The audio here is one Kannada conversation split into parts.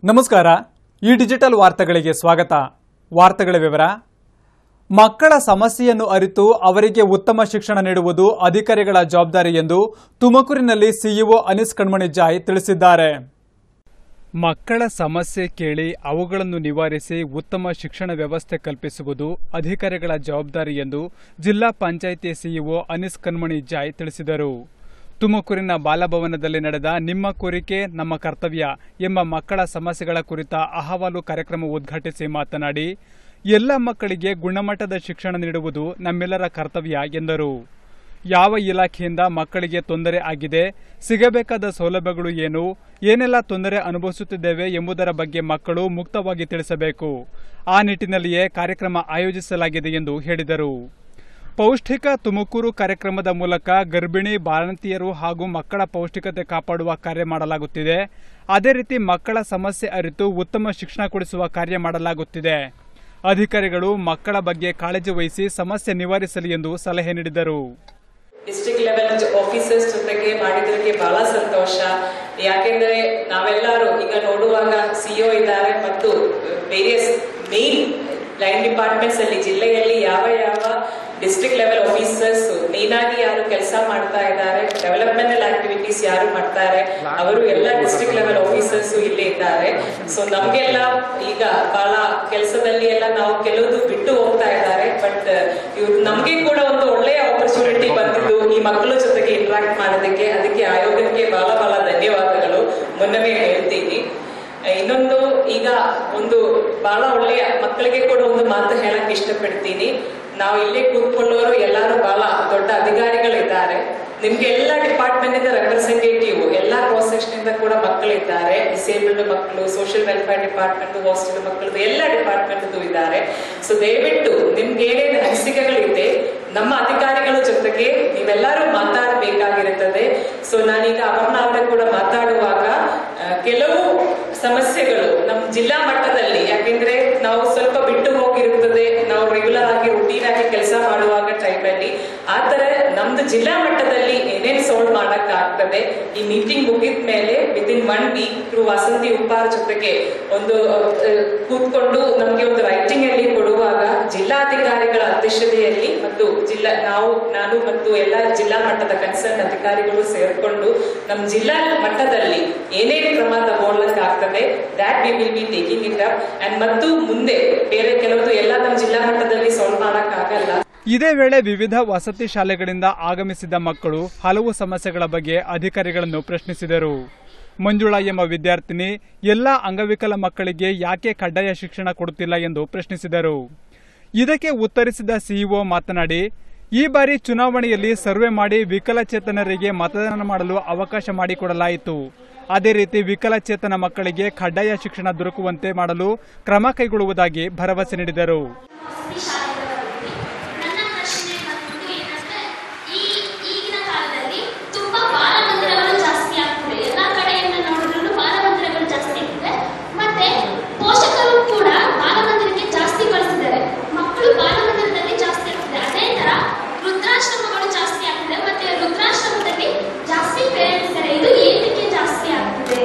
ನಮಸ್ಕಾರ ಈ ಡಿಜಿಟಲ್ ವಾರ್ತೆಗಳಿಗೆ ಸ್ವಾಗತ ವಾರ್ತೆಗಳ ವಿವರ ಮಕ್ಕಳ ಸಮಸ್ಯೆಯನ್ನು ಅರಿತು ಅವರಿಗೆ ಉತ್ತಮ ಶಿಕ್ಷಣ ನೀಡುವುದು ಅಧಿಕಾರಿಗಳ ಜವಾಬ್ದಾರಿ ಎಂದು ತುಮಕೂರಿನಲ್ಲಿ ಸಿಇಒ ಅನಿಸ್ ಕಣ್ಮಣಿ ಜಾಯ್ ತಿಳಿಸಿದ್ದಾರೆ ಮಕ್ಕಳ ಸಮಸ್ಯೆ ಕೇಳಿ ಅವುಗಳನ್ನು ನಿವಾರಿಸಿ ಉತ್ತಮ ಶಿಕ್ಷಣ ವ್ಯವಸ್ಥೆ ಕಲ್ಪಿಸುವುದು ಅಧಿಕಾರಿಗಳ ಜವಾಬ್ದಾರಿ ಎಂದು ಜಿಲ್ಲಾ ಪಂಚಾಯಿತಿ ಸಿಇಒ ಅನಿಸ್ ಕಣ್ಮಣಿ ಜಾಯ್ ತಿಳಿಸಿದರು ತುಮಕೂರಿನ ಬಾಲಭವನದಲ್ಲಿ ನಡೆದ ನಿಮ್ಮ ಕೋರಿಕೆ ನಮ್ಮ ಕರ್ತವ್ಯ ಎಂಬ ಮಕ್ಕಳ ಸಮಸ್ಯೆಗಳ ಕುರಿತ ಅಹವಾಲು ಕಾರ್ಯಕ್ರಮ ಉದ್ಘಾಟಿಸಿ ಮಾತನಾಡಿ ಎಲ್ಲ ಮಕ್ಕಳಿಗೆ ಗುಣಮಟ್ಟದ ಶಿಕ್ಷಣ ನೀಡುವುದು ನಮ್ಮೆಲ್ಲರ ಕರ್ತವ್ಯ ಎಂದರು ಯಾವ ಇಲಾಖೆಯಿಂದ ಮಕ್ಕಳಿಗೆ ತೊಂದರೆ ಆಗಿದೆ ಸಿಗಬೇಕಾದ ಸೌಲಭ್ಯಗಳು ಏನು ಏನೆಲ್ಲ ತೊಂದರೆ ಅನುಭವಿಸುತ್ತಿದ್ದೇವೆ ಎಂಬುದರ ಬಗ್ಗೆ ಮಕ್ಕಳು ಮುಕ್ತವಾಗಿ ತಿಳಿಸಬೇಕು ಆ ನಿಟ್ಟಿನಲ್ಲಿಯೇ ಕಾರ್ಯಕ್ರಮ ಆಯೋಜಿಸಲಾಗಿದೆ ಎಂದು ಹೇಳಿದರು ಪೌಷ್ಟಿಕ ತುಮಕೂರು ಕಾರ್ಯಕ್ರಮದ ಮೂಲಕ ಗರ್ಭಿಣಿ ಬಾಣಂತಿಯರು ಹಾಗೂ ಮಕ್ಕಳ ಪೌಷ್ಟಿಕತೆ ಕಾಪಾಡುವ ಕಾರ್ಯ ಮಾಡಲಾಗುತ್ತಿದೆ ಅದೇ ರೀತಿ ಮಕ್ಕಳ ಸಮಸ್ಯೆ ಅರಿತು ಉತ್ತಮ ಶಿಕ್ಷಣ ಕೊಡಿಸುವ ಕಾರ್ಯ ಮಾಡಲಾಗುತ್ತಿದೆ ಅಧಿಕಾರಿಗಳು ಮಕ್ಕಳ ಬಗ್ಗೆ ಕಾಳಜಿ ವಹಿಸಿ ಸಮಸ್ಯೆ ನಿವಾರಿಸಲಿ ಎಂದು ಸಲಹೆ ನೀಡಿದರು ಡಿಸ್ಟ್ರಿಕ್ಟ್ ಲೆವೆಲ್ ಆಫೀಸರ್ಸ್ ಜೊತೆಗೆ ಮಾಡಿದ್ರಿಗೆ ಬಹಳ ಸಂತೋಷ ಯಾಕೆಂದ್ರೆ ನಾವೆಲ್ಲರೂ ಈಗ ನೋಡುವಾಗ ಸಿಇಒ ಇದ್ದಾರೆ ಮತ್ತು ವೇರಿಯಸ್ ಮೇನ್ ಲೈನ್ ಡಿಪಾರ್ಟ್ಮೆಂಟ್ಸ್ ಅಲ್ಲಿ ಜಿಲ್ಲೆಯಲ್ಲಿ ಯಾವ ಯಾವ ಡಿಸ್ಟ್ರಿಕ್ಟ್ ಲೆವೆಲ್ ಆಫೀಸರ್ಸ್ ಮೇನ್ ಆಗಿ ಯಾರು ಕೆಲಸ ಮಾಡ್ತಾ ಇದ್ದಾರೆ ಡೆವಲಪ್ಮೆಂಟಲ್ ಆಕ್ಟಿವಿಟೀಸ್ ಯಾರು ಮಾಡ್ತಾರೆ ಅವರು ಎಲ್ಲ ಡಿಸ್ಟ್ರಿಕ್ಟ್ ಲೆವೆಲ್ ಆಫೀಸರ್ಸ್ ಇಲ್ಲೇ ಇದ್ದಾರೆ ಸೊ ನಮ್ಗೆಲ್ಲ ಈಗ ಬಹಳ ಕೆಲಸದಲ್ಲಿ ಎಲ್ಲ ನಾವು ಕೆಲವುದು ಬಿಟ್ಟು ಹೋಗ್ತಾ ಇದ್ದಾರೆ ಬಟ್ ಇವ್ರು ನಮ್ಗೆ ಕೂಡ ಒಂದು ಒಳ್ಳೆಯ ಆಪರ್ಚುನಿಟಿ ಬಂದಿದ್ದು ಈ ಮಕ್ಕಳ ಜೊತೆಗೆ ಇಂಟ್ರಾಕ್ಟ್ ಮಾಡೋದಕ್ಕೆ ಅದಕ್ಕೆ ಆಯೋಗಕ್ಕೆ ಬಹಳ ಬಹಳ ಧನ್ಯವಾದಗಳು ಮುನ್ನವೇ ಹೇಳ್ತೀನಿ ಇನ್ನೊಂದು ಈಗ ಒಂದು ಬಹಳ ಒಳ್ಳೆಯ ಮಕ್ಕಳಿಗೆ ಕೂಡ ಒಂದು ಮಾತು ಹೇಳಕ್ ಇಷ್ಟಪಡ್ತೀನಿ ನಾವು ಇಲ್ಲೇ ಕೂತ್ಕೊಳ್ಳೋರು ಎಲ್ಲರೂ ಬಹಳ ದೊಡ್ಡ ಅಧಿಕಾರಿಗಳಿದ್ದಾರೆ ನಿಮ್ಗೆ ಎಲ್ಲ ಡಿಪಾರ್ಟ್ಮೆಂಟ್ ಇಂದ ರೆಪ್ರೆಸೆಂಟೇಟಿವ್ ಎಲ್ಲಾ ಕ್ರಾಸ್ ಸೆಕ್ಷನ್ ಇಂದ ಕೂಡ ಮಕ್ಕಳಿದ್ದಾರೆ ಡಿಸೇಬಲ್ಡ್ ಮಕ್ಕಳು ಸೋಷಿಯಲ್ ವೆಲ್ಫೇರ್ ಡಿಪಾರ್ಟ್ಮೆಂಟ್ ಹಾಸ್ಟೆಲ್ ಮಕ್ಕಳದು ಎಲ್ಲ ಡಿಪಾರ್ಟ್ಮೆಂಟ್ ಇದ್ದಾರೆ ಸೊ ದಯವಿಟ್ಟು ನಿಮ್ಗೆ ಏನೇನು ಅನಿಸಿಕೆಗಳಿದೆ ನಮ್ಮ ಅಧಿಕಾರಿಗಳ ಜೊತೆಗೆ ನೀವೆಲ್ಲರೂ ಮಾತಾಡಬೇಕಾಗಿರುತ್ತದೆ ಸೊ ನಾನೀಗ ಅಪರ್ಣ ಅವರ ಕೂಡ ಮಾತಾಡುವಾಗ ಆ, ಕೆಲವು ಸಮಸ್ಯೆಗಳು ನಮ್ಮ ಜಿಲ್ಲಾ ಮಟ್ಟದಲ್ಲಿ ಯಾಕೆಂದ್ರೆ ನಾವು ಸ್ವಲ್ಪ ಬಿಟ್ಟು ಹೋಗಿರುತ್ತದೆ ನಾವು ರೆಗ್ಯುಲರ್ ಆಗಿ ರುಟೀನ್ ಆಗಿ ಕೆಲಸ ಮಾಡುವಾಗ ಟೈಮಲ್ಲಿ ಆ ತರ ನಮ್ದು ಜಿಲ್ಲಾ ಮಟ್ಟದಲ್ಲಿ ಏನೇನ್ ಸಾಲ್ವ್ ಮಾಡಕ್ ಆಗ್ತದೆ ಈ ಮೀಟಿಂಗ್ ಮುಗಿದ ಮೇಲೆ with in one week through Vasanthi Uppar ಜೊತೆಗೆ ಒಂದು ಆ, ಕೂತ್ಕೊಂಡು ನಮ್ಗೆ ಒಂದು ರೈಟಿಂಗ್ ಅಲ್ಲಿ ಕೊಡುವಾಗ ಜಿಲ್ಲಾಧಿಕಾರಿಗಳ ಅಧ್ಯಕ್ಷತೆಯಲ್ಲಿ ಮತ್ತು ಜಿಲ್ಲಾ ನಾವು ನಾನು ಮತ್ತು ಎಲ್ಲ ಜಿಲ್ಲಾ ಮಟ್ಟದ ಕನ್ಸರ್ನ್ ಅಧಿಕಾರಿಗಳು ಸೇರ್ಕೊಂಡು ನಮ್ಮ ಜಿಲ್ಲಾ ಮಟ್ಟದಲ್ಲಿ ಏನೇನು ಕ್ರಮ ತಗೊಳ್ಳಕ್ ಆಗ್ತದೆ that we will be taking it up and ಮತ್ತು ಮುಂದೆ ಬೇರೆ ಕೆಲವೊಂದು ಎಲ್ಲ ನಮ್ಮ ಜಿಲ್ಲಾ ಮಟ್ಟದಲ್ಲಿ ಸಾಲ್ವ್ ಮಾಡಕ್ ಆಗಲ್ಲ ಇದೇ ವೇಳೆ ವಿವಿಧ ವಸತಿ ಶಾಲೆಗಳಿಂದ ಆಗಮಿಸಿದ ಮಕ್ಕಳು ಹಲವು ಸಮಸ್ಯೆಗಳ ಬಗ್ಗೆ ಅಧಿಕಾರಿಗಳನ್ನು ಪ್ರಶ್ನಿಸಿದರು ಮಂಜುಳಾ ಎಂಬ ವಿದ್ಯಾರ್ಥಿನಿ ಎಲ್ಲ ಅಂಗವಿಕಲ ಮಕ್ಕಳಿಗೆ ಯಾಕೆ ಕಡ್ಡಾಯ ಶಿಕ್ಷಣ ಕೊಡುತ್ತಿಲ್ಲ ಎಂದು ಪ್ರಶ್ನಿಸಿದರು ಇದಕ್ಕೆ ಉತ್ತರಿಸಿದ ಸಿಇಒ ಮಾತನಾಡಿ ಈ ಬಾರಿ ಚುನಾವಣೆಯಲ್ಲಿ ಸರ್ವೆ ಮಾಡಿ ವಿಕಲಚೇತನರಿಗೆ ಮತದಾನ ಮಾಡಲು ಅವಕಾಶ ಮಾಡಿಕೊಡಲಾಯಿತು ಅದೇ ರೀತಿ ವಿಕಲಚೇತನ ಮಕ್ಕಳಿಗೆ ಕಡ್ಡಾಯ ಶಿಕ್ಷಣ ದೊರಕುವಂತೆ ಮಾಡಲು ಕ್ರಮ ಕೈಗೊಳ್ಳುವುದಾಗಿ ಭರವಸೆ ನೀಡಿದರು ವಸತಿ ಶಾಲೆಗಳಲ್ಲಿ ನನ್ನ ಪ್ರಶ್ನೆ ಬಂದ್ಬಿಟ್ಟು ಏನಂದ್ರೆ ಈ ಈಗಿನ ಕಾಲದಲ್ಲಿ ತುಂಬಾ ಬಾಲಮಂದಿರಗಳು ಜಾಸ್ತಿ ಆಗ್ತಿದೆ ಎಲ್ಲಾ ಕಡೆಯಿಂದ ನೋಡಿದ್ರು ಬಾಲಮಂದಿರಗಳು ಜಾಸ್ತಿ ಆಗ್ತಿದೆ ಮತ್ತೆ ಪೋಷಕರು ಕೂಡ ಬಾಲಮಂದಿರಕ್ಕೆ ಜಾಸ್ತಿ ಕಳಿಸಿದ್ದಾರೆ ಮಕ್ಕಳು ಬಾಲಮಂದಿರದಲ್ಲಿ ಜಾಸ್ತಿ ಆಗ್ತಿದೆ ಅದೇ ತರ ವೃದ್ಧಾಶ್ರಮಗಳು ಜಾಸ್ತಿ ಆಗ್ತಿದೆ ಮತ್ತೆ ವೃದ್ಧಾಶ್ರಮದಲ್ಲಿ ಜಾಸ್ತಿ ಪೇರೆಂಟ್ಸ್ ಇದ್ದಾರೆ ಇದು ಏನಕ್ಕೆ ಜಾಸ್ತಿ ಆಗ್ತಿದೆ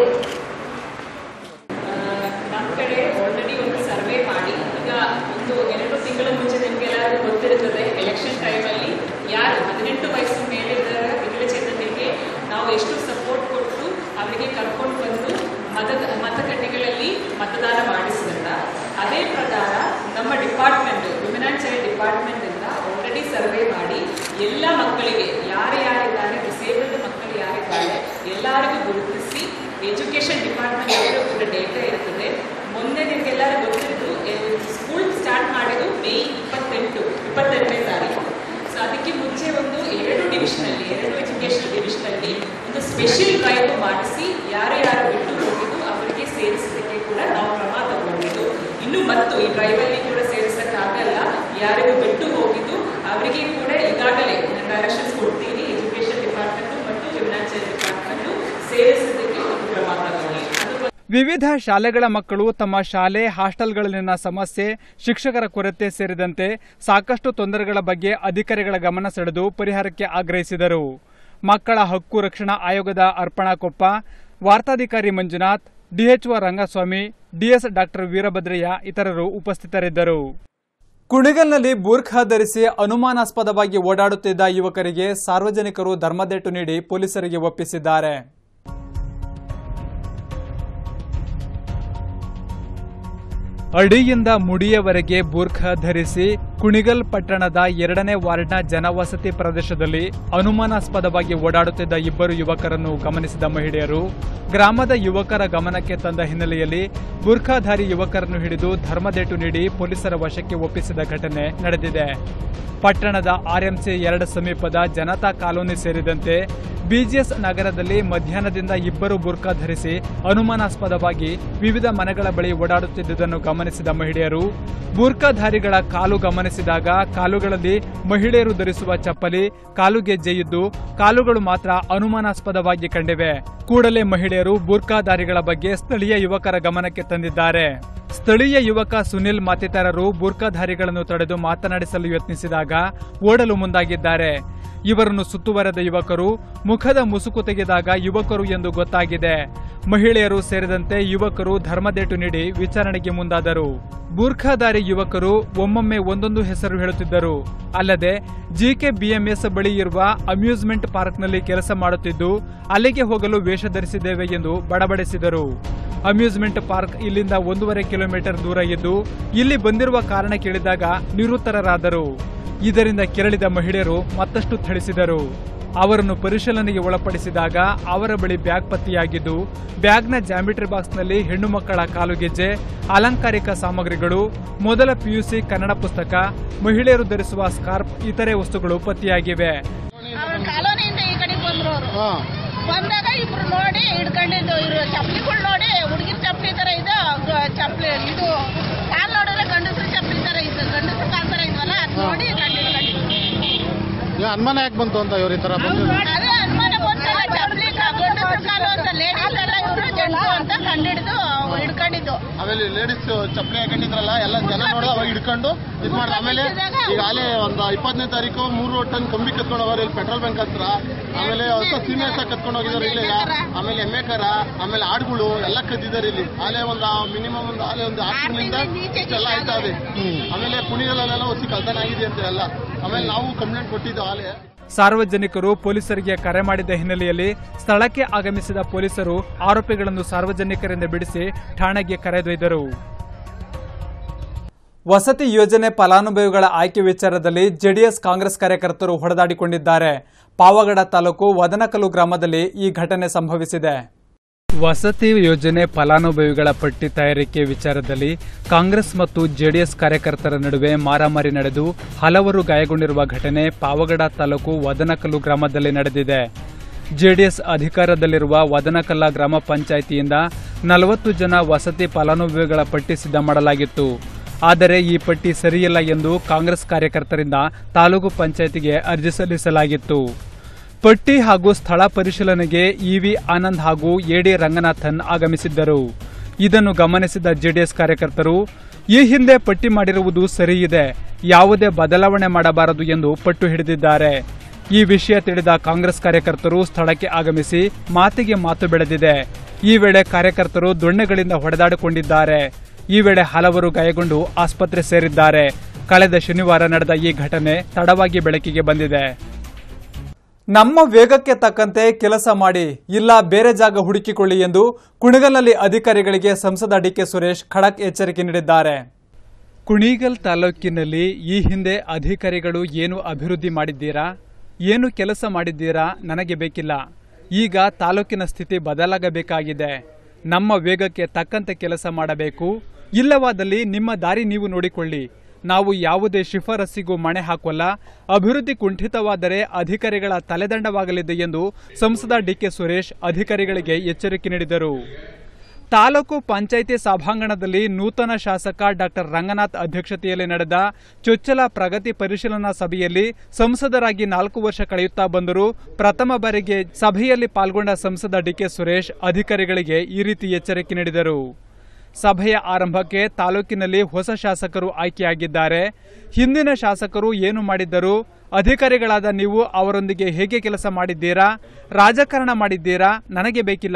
ನಮ್ಮ ಕಡೆ ಆಲ್ರೆಡಿ ಒಂದು ಸರ್ವೆ ಮಾಡಿ ಈಗ ಒಂದು ಎರಡು ತಿಂಗಳ ಮುಂಚೆ ನಿಮ್ಗೆಲ್ಲರಿಗೂ ಗೊತ್ತಿರುತ್ತದೆ ಎಲೆಕ್ಷನ್ ಟೈಮಲ್ಲಿ ಯಾರು ಹದಿನೆಂಟು ವಯಸ್ಸು ಮೇಲಿದ್ದ ವಿಕಲಚೇತನರಿಗೆ ನಾವು ಎಷ್ಟು ಸಪೋರ್ಟ್ ಕೊಟ್ಟು ಅವರಿಗೆ ಕರ್ಕೊಂಡು ಬಂದು ಮತ ಮತಗಟ್ಟೆಗಳಲ್ಲಿ ಮತದಾನ ಮಾಡಿಸಿದಂತ ಅದೇ ಪ್ರಕಾರ ನಮ್ಮ department women and child department ಇಂದ ಆಲ್ರೆಡಿ ಸರ್ವೆ ಮಾಡಿ ಎಲ್ಲ ಮಕ್ಕಳಿಗೆ ಯಾರು ಯಾರಿದ್ದಾರೆ ಡಿಸೇಬಲ್ಡ್ ಮಕ್ಕಳು ಯಾರಿದ್ದಾರೆ ಎಲ್ಲರಿಗೂ ಗುರುತಿಸಿ ಎಜುಕೇಶನ್ ಡಿಪಾರ್ಟ್ಮೆಂಟ್ ಅವರು ಕೂಡ ಡೇಟಾ ಇರ್ತದೆ ಮೊನ್ನೆ ನಿಮ್ಗೆಲ್ಲರೂ ಗೊತ್ತಿದ್ದು ಸ್ಕೂಲ್ ಸ್ಟಾರ್ಟ್ ಮಾಡಿದ್ದು ಮೇ ಇಪ್ಪತ್ತೆಂಟು ಇಪ್ಪತ್ತೆಂಟನೇ ತಾರೀಕು ಸೊ ಅದಕ್ಕೆ ಮುಂಚೆ ಒಂದು ಎರಡು ಡಿವಿಷನಲ್ಲಿ ಎರಡು ಎಜುಕೇಶನ್ ಡಿವಿಷನಲ್ಲಿ ಒಂದು ಸ್ಪೆಷಲ್ ಡ್ರೈವ್ ಮಾಡಿಸಿ ಯಾರು ಯಾರು ಬಿಟ್ಟು ಹೋಗಿದ್ದು ಅವರಿಗೆ ಸೇರಿಸಲಿಕ್ಕೆ ಕೂಡ ನಾವು ಕ್ರಮ ತಗೊಂಡಿದ್ದು ಇನ್ನು ಮತ್ತು ಈ ಡ್ರೈವಲ್ಲಿ ಕೂಡ ಸೇರಿಸಕ್ಕಾಗಲ್ಲ ಯಾರಿಗೂ ಬಿಟ್ಟು ಹೋಗಿದ್ದು ಅವರಿಗೆ ಕೂಡ ಈಗಾಗಲೇ ಡೈರೆಕ್ಷನ್ಸ್ ಕೊಡ್ತೀನಿ ಎಜುಕೇಶನ್ ಡಿಪಾರ್ಟ್ಮೆಂಟ್ ಮತ್ತು ವಿಮ್ನಾಚರ್ ಡಿಪಾರ್ಟ್ಮೆಂಟ್ ಸೇರಿಸೋದಕ್ಕೆ ಒಂದು ಕ್ರಮ ತಗೊಳ್ಳಿ ಅದು ವಿವಿಧ ಶಾಲೆಗಳ ಮಕ್ಕಳು ತಮ್ಮ ಶಾಲೆ ಹಾಸ್ಟೆಲ್ಗಳಲ್ಲಿನ ಸಮಸ್ಯೆ ಶಿಕ್ಷಕರ ಕೊರತೆ ಸೇರಿದಂತೆ ಸಾಕಷ್ಟು ತೊಂದರೆಗಳ ಬಗ್ಗೆ ಅಧಿಕಾರಿಗಳ ಗಮನ ಸೆಳೆದು ಪರಿಹಾರಕ್ಕೆ ಆಗ್ರಹಿಸಿದರು ಮಕ್ಕಳ ಹಕ್ಕು ರಕ್ಷಣಾ ಆಯೋಗದ ಅರ್ಪಣಾ ಕೊಪ್ಪ ವಾರ್ತಾಧಿಕಾರಿ Manjunath DHO Rangaswamy DS doctor Veerabhadraiah ಇತರರು ಉಪಸ್ಥಿತರಿದ್ದರು ಕುಣಿಗಲ್ನಲ್ಲಿ ಬೂರ್ಖಾ ಧರಿಸಿ ಅನುಮಾನಾಸ್ಪದವಾಗಿ ಓಡಾಡುತ್ತಿದ್ದ ಯುವಕರಿಗೆ ಸಾರ್ವಜನಿಕರು ಧರ್ಮದೇಟು ನೀಡಿ ಪೊಲೀಸರಿಗೆ ಒಪ್ಪಿಸಿದ್ದಾರೆ ಅಡಿಯಿಂದ ಮುಡಿಯವರೆಗೆ ಬೂರ್ಖಾ ಧರಿಸಿ ಕುಣಿಗಲ್ ಪಟ್ಟಣದ ಎರಡನೇ ವಾರ್ಡ್ನ ಜನವಸತಿ ಪ್ರದೇಶದಲ್ಲಿ ಅನುಮಾನಾಸ್ಪದವಾಗಿ ಓಡಾಡುತ್ತಿದ್ದ ಇಬ್ಬರು ಯುವಕರನ್ನು ಗಮನಿಸಿದ ಮಹಿಳೆಯರು ಗ್ರಾಮದ ಯುವಕರ ಗಮನಕ್ಕೆ ತಂದ ಹಿನ್ನೆಲೆಯಲ್ಲಿ ಬೂರ್ಖಾಧಾರಿ ಯುವಕರನ್ನು ಹಿಡಿದು ಧರ್ಮದೇಟು ನೀಡಿ ಪೊಲೀಸರ ವಶಕ್ಕೆ ಒಪ್ಪಿಸಿದ ಘಟನೆ ನಡೆದಿದೆ ಪಟ್ಟಣದ ಆರ್ಎಂಸಿ ಎರಡು ಸಮೀಪದ ಜನತಾ ಕಾಲೋನಿ ಸೇರಿದಂತೆ ಬಿಜಿಎಸ್ ನಗರದಲ್ಲಿ ಮಧ್ಯಾಹ್ನದಿಂದ ಇಬ್ಬರು ಬುರ್ಕಾ ಧರಿಸಿ ಅನುಮಾನಾಸ್ಪದವಾಗಿ ವಿವಿಧ ಮನೆಗಳ ಬಳಿ ಓಡಾಡುತ್ತಿದ್ದುದನ್ನು ಗಮನಿಸಿದ ಮಹಿಳೆಯರು ಬೂರ್ಖಾಧಾರಿಗಳ ಕಾಲು ಗಮನಿಸಿದಾಗ ಕಾಲುಗಳಲ್ಲಿ ಮಹಿಳೆಯರು ಧರಿಸುವ ಚಪ್ಪಲಿ ಕಾಲುಗೆಜ್ಜೆ ಇದ್ದು ಕಾಲುಗಳು ಮಾತ್ರ ಅನುಮಾನಾಸ್ಪದವಾಗಿ ಕಂಡಿವೆ ಕೂಡಲೇ ಮಹಿಳೆಯರು ಬೂರ್ಖಾಧಾರಿಗಳ ಬಗ್ಗೆ ಸ್ಥಳೀಯ ಯುವಕರ ಗಮನಕ್ಕೆ ತಂದಿದ್ದಾರೆ ಸ್ಥಳೀಯ ಯುವಕ ಸುನಿಲ್ ಮತ್ತಿತರರು ಬೂರ್ಖಾಧಾರಿಗಳನ್ನು ತಡೆದು ಮಾತನಾಡಿಸಲು ಯತ್ನಿಸಿದಾಗ ಓಡಲು ಮುಂದಾಗಿದ್ದಾರೆ ಇವರನ್ನು ಸುತ್ತುವರೆದ ಯುವಕರು ಮುಖದ ಮುಸುಕು ತೆಗೆದಾಗ ಯುವಕರು ಎಂದು ಗೊತ್ತಾಗಿದೆ ಮಹಿಳೆಯರು ಸೇರಿದಂತೆ ಯುವಕರು ಧರ್ಮದೇಟು ನೀಡಿ ವಿಚಾರಣೆಗೆ ಮುಂದಾದರು ಬೂರ್ಖಾಧಾರಿ ಯುವಕರು ಒಮ್ಮೊಮ್ಮೆ ಒಂದೊಂದು ಹೆಸರು ಹೇಳುತ್ತಿದ್ದರು ಅಲ್ಲದೆ ಜಿಕೆ ಬಿಎಂಎಸ್ ಬಳಿ ಇರುವ ಅಮ್ಯೂಸ್ಮೆಂಟ್ ಪಾರ್ಕ್ನಲ್ಲಿ ಕೆಲಸ ಮಾಡುತ್ತಿದ್ದು ಅಲ್ಲಿಗೆ ಹೋಗಲು ವೇಷ ಧರಿಸಿದ್ದೇವೆ ಎಂದು ಬಡಬಡಿಸಿದರು ಅಮ್ಯೂಸ್ಮೆಂಟ್ ಪಾರ್ಕ್ ಇಲ್ಲಿಂದ ಒಂದೂವರೆ ಕಿಲೋಮೀಟರ್ ದೂರ ಇದ್ದು ಇಲ್ಲಿ ಬಂದಿರುವ ಕಾರಣ ಕೇಳಿದಾಗ ನಿರುತ್ತರರಾದರು ಇದರಿಂದ ಕೆರಳಿದ ಮಹಿಳೆಯರು ಮತ್ತಷ್ಟು ಥಳಿಸಿದರು ಅವರನ್ನು ಪರಿಶೀಲನೆಗೆ ಒಳಪಡಿಸಿದಾಗ ಅವರ ಬಳಿ ಬ್ಯಾಗ್ ಪತ್ತೆಯಾಗಿದ್ದು ಬ್ಯಾಗ್ನ ಜಾಮಿಟ್ರಿ ಬಾಕ್ಸ್ನಲ್ಲಿ ಹೆಣ್ಣು ಮಕ್ಕಳ ಕಾಲುಗೆಜ್ಜೆ ಅಲಂಕಾರಿಕ ಸಾಮಗ್ರಿಗಳು ಮೊದಲ ಪಿಯುಸಿ ಕನ್ನಡ ಪುಸ್ತಕ ಮಹಿಳೆಯರು ಧರಿಸುವ ಸ್ಕಾರ್ಫ್ ಇತರೆ ವಸ್ತುಗಳು ಪತ್ತೆಯಾಗಿವೆ ಅವ್ರ ಕಾಲೋನಿಯಿಂದ ಈ ಕಡೆಗೆ ಬಂದ್ರು ಅವರು ಹಾ ಬಂದಾಗ ಇಬ್ರು ನೋಡಿ ಹಿಡ್ಕೊಂಡಿದ್ದು ಇವ್ರು ಚಪ್ಪಲಿಗಳು ನೋಡಿ ಹುಡುಗಿರ್ ಚಪ್ಪಲಿ ತರ ಇದು ಗ- ಚಪ್ಪಲಿ ಇದು ಕಾಲ್ ನೋಡಿದ್ರೆ ಗಂಡಸ್ರು ಚಪ್ಪಲಿ ತರ ಇದ್ದು ಗಂಡಸ್ರು ಕಾಲ್ ತರ ಇದ್ವಲ್ಲ ಅದ್ ನೋಡಿ ಈಗ ಅನುಮಾನ ಯಾಕೆ ಬಂತು ಅಂತ ಇವ್ರ ಈ ತರ ಬಂದು ಅದೇ ಅನುಮಾನ ಬಂತಲ್ಲ ಚಪ್ಪಲಿ ಗಂಡಸ್ರು ಕಾಲು ಅಂತ ಲೇಡೀಸ್ ಎಲ್ಲ ಇವ್ರು ಜಂಟು ಅಂತ ಕಂಡಿಡ್ದು ಹಿಡ್ಕೊಂಡಿದ್ದು ಆಮೇಲೆ ಲೇಡೀಸ್ ಚಪ್ಪಲಿ ಹಾಕೊಂಡಿದ್ರಲ್ಲ ಎಲ್ಲ ಜನ ನೋಡಿ ಅವಾಗ ಹಿಡ್ಕೊಂಡು ಇದ್ ಮಾಡ್ದ ಆಮೇಲೆ ಈಗ ಅಲ್ಲೇ ಒಂದು ಇಪ್ಪತ್ತನೇ ತಾರೀಕು ಮೂರು ಟನ್ ಕಂಬಿ ಕತ್ಕೊಂಡು ಹೋಗೋರು ಇಲ್ಲಿ ಪೆಟ್ರೋಲ್ ಬಂಕ್ ಹತ್ರ ಆಮೇಲೆ ಹೊಸ ಸೀನಿಯರ್ಸ್ ಕತ್ಕೊಂಡು ಹೋಗಿದ್ದಾರೆ ಇಲ್ಲಿ ಆಮೇಲೆ ಎಮ್ಮೆ ಕರ ಆಮೇಲೆ ಆಡುಗಳು ಎಲ್ಲ ಕದ್ದಿದ್ದಾರೆ ಇಲ್ಲಿ ಆಲೆ ಒಂದು ಮಿನಿಮಮ್ ಒಂದು ಆಲೆ ಒಂದು ಆರು ತಿಂಗಳಿಂದ ಇಷ್ಟೆಲ್ಲ ಆಯ್ತಾ ಇದೆ ಆಮೇಲೆ ಕುಣಿಗಲ್ಲೆಲ್ಲ ಹೊಸಿ ಕಳ್ತನ ಆಗಿದೆ ಅಂತ ಎಲ್ಲ ಆಮೇಲೆ ನಾವು ಕಂಪ್ಲೇಂಟ್ ಕೊಟ್ಟಿದ್ದು ಆಲೆ ಸಾರ್ವಜನಿಕರು ಪೊಲೀಸರಿಗೆ ಕರೆ ಮಾಡಿದ ಹಿನ್ನೆಲೆಯಲ್ಲಿ ಸ್ಥಳಕ್ಕೆ ಆಗಮಿಸಿದ ಪೊಲೀಸರು ಆರೋಪಿಗಳನ್ನು ಸಾರ್ವಜನಿಕರಿಂದ ಬಿಡಿಸಿ ಠಾಣೆಗೆ ಕರೆದೊಯ್ದರು ವಸತಿ ಯೋಜನೆ ಫಲಾನುಭವಿಗಳ ಆಯ್ಕೆ ವಿಚಾರದಲ್ಲಿ ಜೆಡಿಎಸ್ ಕಾಂಗ್ರೆಸ್ ಕಾರ್ಯಕರ್ತರು ಹೊಡೆದಾಡಿಕೊಂಡಿದ್ದಾರೆ ಪಾವಗಡ ತಾಲೂಕು ವದನಕಲ್ಲು ಗ್ರಾಮದಲ್ಲಿ ಈ ಘಟನೆ ಸಂಭವಿಸಿದೆ ವಸತಿ ಯೋಜನೆ ಫಲಾನುಭವಿಗಳ ಪಟ್ಟಿ ತಯಾರಿಕೆ ವಿಚಾರದಲ್ಲಿ ಕಾಂಗ್ರೆಸ್ ಮತ್ತು ಜೆಡಿಎಸ್ ಕಾರ್ಯಕರ್ತರ ನಡುವೆ ಮಾರಾಮಾರಿ ನಡೆದು ಹಲವರು ಗಾಯಗೊಂಡಿರುವ ಘಟನೆ ಪಾವಗಡ ತಾಲೂಕು ವದನಕಲ್ಲು ಗ್ರಾಮದಲ್ಲಿ ನಡೆದಿದೆ ಜೆಡಿಎಸ್ ಅಧಿಕಾರದಲ್ಲಿರುವ ವದನಕಲ್ಲ ಗ್ರಾಮ ಪಂಚಾಯಿತಿಯಿಂದ ನಲವತ್ತು ಜನ ವಸತಿ ಫಲಾನುಭವಿಗಳ ಪಟ್ಟಿ ಸಿದ್ಧ ಮಾಡಲಾಗಿತ್ತು ಆದರೆ ಈ ಪಟ್ಟಿ ಸರಿಯಿಲ್ಲ ಎಂದು ಕಾಂಗ್ರೆಸ್ ಕಾರ್ಯಕರ್ತರಿಂದ ತಾಲೂಕು ಪಂಚಾಯಿತಿಗೆ ಅರ್ಜಿ ಸಲ್ಲಿಸಲಾಗಿತ್ತು ಪಟ್ಟಿ ಹಾಗೂ ಸ್ಥಳ ಪರಿಶೀಲನೆಗೆ ಇವಿ ಆನಂದ್ ಹಾಗೂ ಎಡಿ ರಂಗನಾಥನ್ ಆಗಮಿಸಿದ್ದರು ಇದನ್ನು ಗಮನಿಸಿದ ಜೆಡಿಎಸ್ ಕಾರ್ಯಕರ್ತರು ಈ ಹಿಂದೆ ಪಟ್ಟಿ ಮಾಡಿರುವುದು ಸರಿಯಿದೆ ಯಾವುದೇ ಬದಲಾವಣೆ ಮಾಡಬಾರದು ಎಂದು ಪಟ್ಟು ಹಿಡಿದಿದ್ದಾರೆ ಈ ವಿಷಯ ತಿಳಿದ ಕಾಂಗ್ರೆಸ್ ಕಾರ್ಯಕರ್ತರು ಸ್ಥಳಕ್ಕೆ ಆಗಮಿಸಿ ಮಾತಿಗೆ ಮಾತು ಬೆಳೆದಿದೆ ಈ ವೇಳೆ ಕಾರ್ಯಕರ್ತರು ದೊಣ್ಣೆಗಳಿಂದ ಹೊಡೆದಾಡಿಕೊಂಡಿದ್ದಾರೆ ಈ ವೇಳೆ ಹಲವರು ಗಾಯಗೊಂಡು ಆಸ್ಪತ್ರೆ ಸೇರಿದ್ದಾರೆ ಕಳೆದ ಶನಿವಾರ ನಡೆದ ಈ ಘಟನೆ ತಡವಾಗಿ ಬೆಳಕಿಗೆ ಬಂದಿದೆ ನಮ್ಮ ವೇಗಕ್ಕೆ ತಕ್ಕಂತೆ ಕೆಲಸ ಮಾಡಿ ಇಲ್ಲ ಬೇರೆ ಜಾಗ ಹುಡುಕಿಕೊಳ್ಳಿ ಎಂದು ಕುಣಿಗಲ್ನಲ್ಲಿ ಅಧಿಕಾರಿಗಳಿಗೆ ಸಂಸದ ಡಿಕೆ ಸುರೇಶ್ ಖಡಕ್ ಎಚ್ಚರಿಕೆ ನೀಡಿದ್ದಾರೆ ಕುಣಿಗಲ್ ತಾಲೂಕಿನಲ್ಲಿ ಈ ಹಿಂದೆ ಅಧಿಕಾರಿಗಳು ಏನು ಅಭಿವೃದ್ಧಿ ಮಾಡಿದ್ದೀರಾ ಏನು ಕೆಲಸ ಮಾಡಿದ್ದೀರಾ ನನಗೆ ಬೇಕಿಲ್ಲ ಈಗ ತಾಲೂಕಿನ ಸ್ಥಿತಿ ಬದಲಾಗಬೇಕಾಗಿದೆ ನಮ್ಮ ವೇಗಕ್ಕೆ ತಕ್ಕಂತೆ ಕೆಲಸ ಮಾಡಬೇಕು ಇಲ್ಲವಾದಲ್ಲಿ ನಿಮ್ಮ ದಾರಿ ನೀವು ನೋಡಿಕೊಳ್ಳಿ ನಾವು ಯಾವುದೇ ಶಿಫಾರಸ್ಸಿಗೂ ಮಣೆ ಹಾಕೋಲ್ಲ ಅಭಿವೃದ್ಧಿ ಕುಂಠಿತವಾದರೆ ಅಧಿಕಾರಿಗಳ ತಲೆದಂಡವಾಗಲಿದೆ ಎಂದು ಸಂಸದ ಡಿಕೆ ಸುರೇಶ್ ಅಧಿಕಾರಿಗಳಿಗೆ ಎಚ್ಚರಿಕೆ ನೀಡಿದರು ತಾಲೂಕು ಪಂಚಾಯಿತಿ ಸಭಾಂಗಣದಲ್ಲಿ ನೂತನ ಶಾಸಕ ಡಾಕ್ಟರ್ ರಂಗನಾಥ್ ಅಧ್ಯಕ್ಷತೆಯಲ್ಲಿ ನಡೆದ ಚೊಚ್ಚಲ ಪ್ರಗತಿ ಪರಿಶೀಲನಾ ಸಭೆಯಲ್ಲಿ ಸಂಸದರಾಗಿ ನಾಲ್ಕು ವರ್ಷ ಕಳೆಯುತ್ತಾ ಬಂದರೂ ಪ್ರಥಮ ಬಾರಿಗೆ ಸಭೆಯಲ್ಲಿ ಪಾಲ್ಗೊಂಡ ಸಂಸದ ಡಿಕೆ ಸುರೇಶ್ ಅಧಿಕಾರಿಗಳಿಗೆ ಈ ರೀತಿ ಎಚ್ಚರಿಕೆ ನೀಡಿದರು ಸಭೆಯ ಆರಂಭಕ್ಕೆ ತಾಲೂಕಿನಲ್ಲಿ ಹೊಸ ಶಾಸಕರು ಆಯ್ಕೆಯಾಗಿದ್ದಾರೆ ಹಿಂದಿನ ಶಾಸಕರು ಏನು ಮಾಡಿದ್ದರು ಅಧಿಕಾರಿಗಳಾದ ನೀವು ಅವರೊಂದಿಗೆ ಹೇಗೆ ಕೆಲಸ ಮಾಡಿದ್ದೀರಾ ರಾಜಕಾರಣ ಮಾಡಿದ್ದೀರಾ ನನಗೆ ಬೇಕಿಲ್ಲ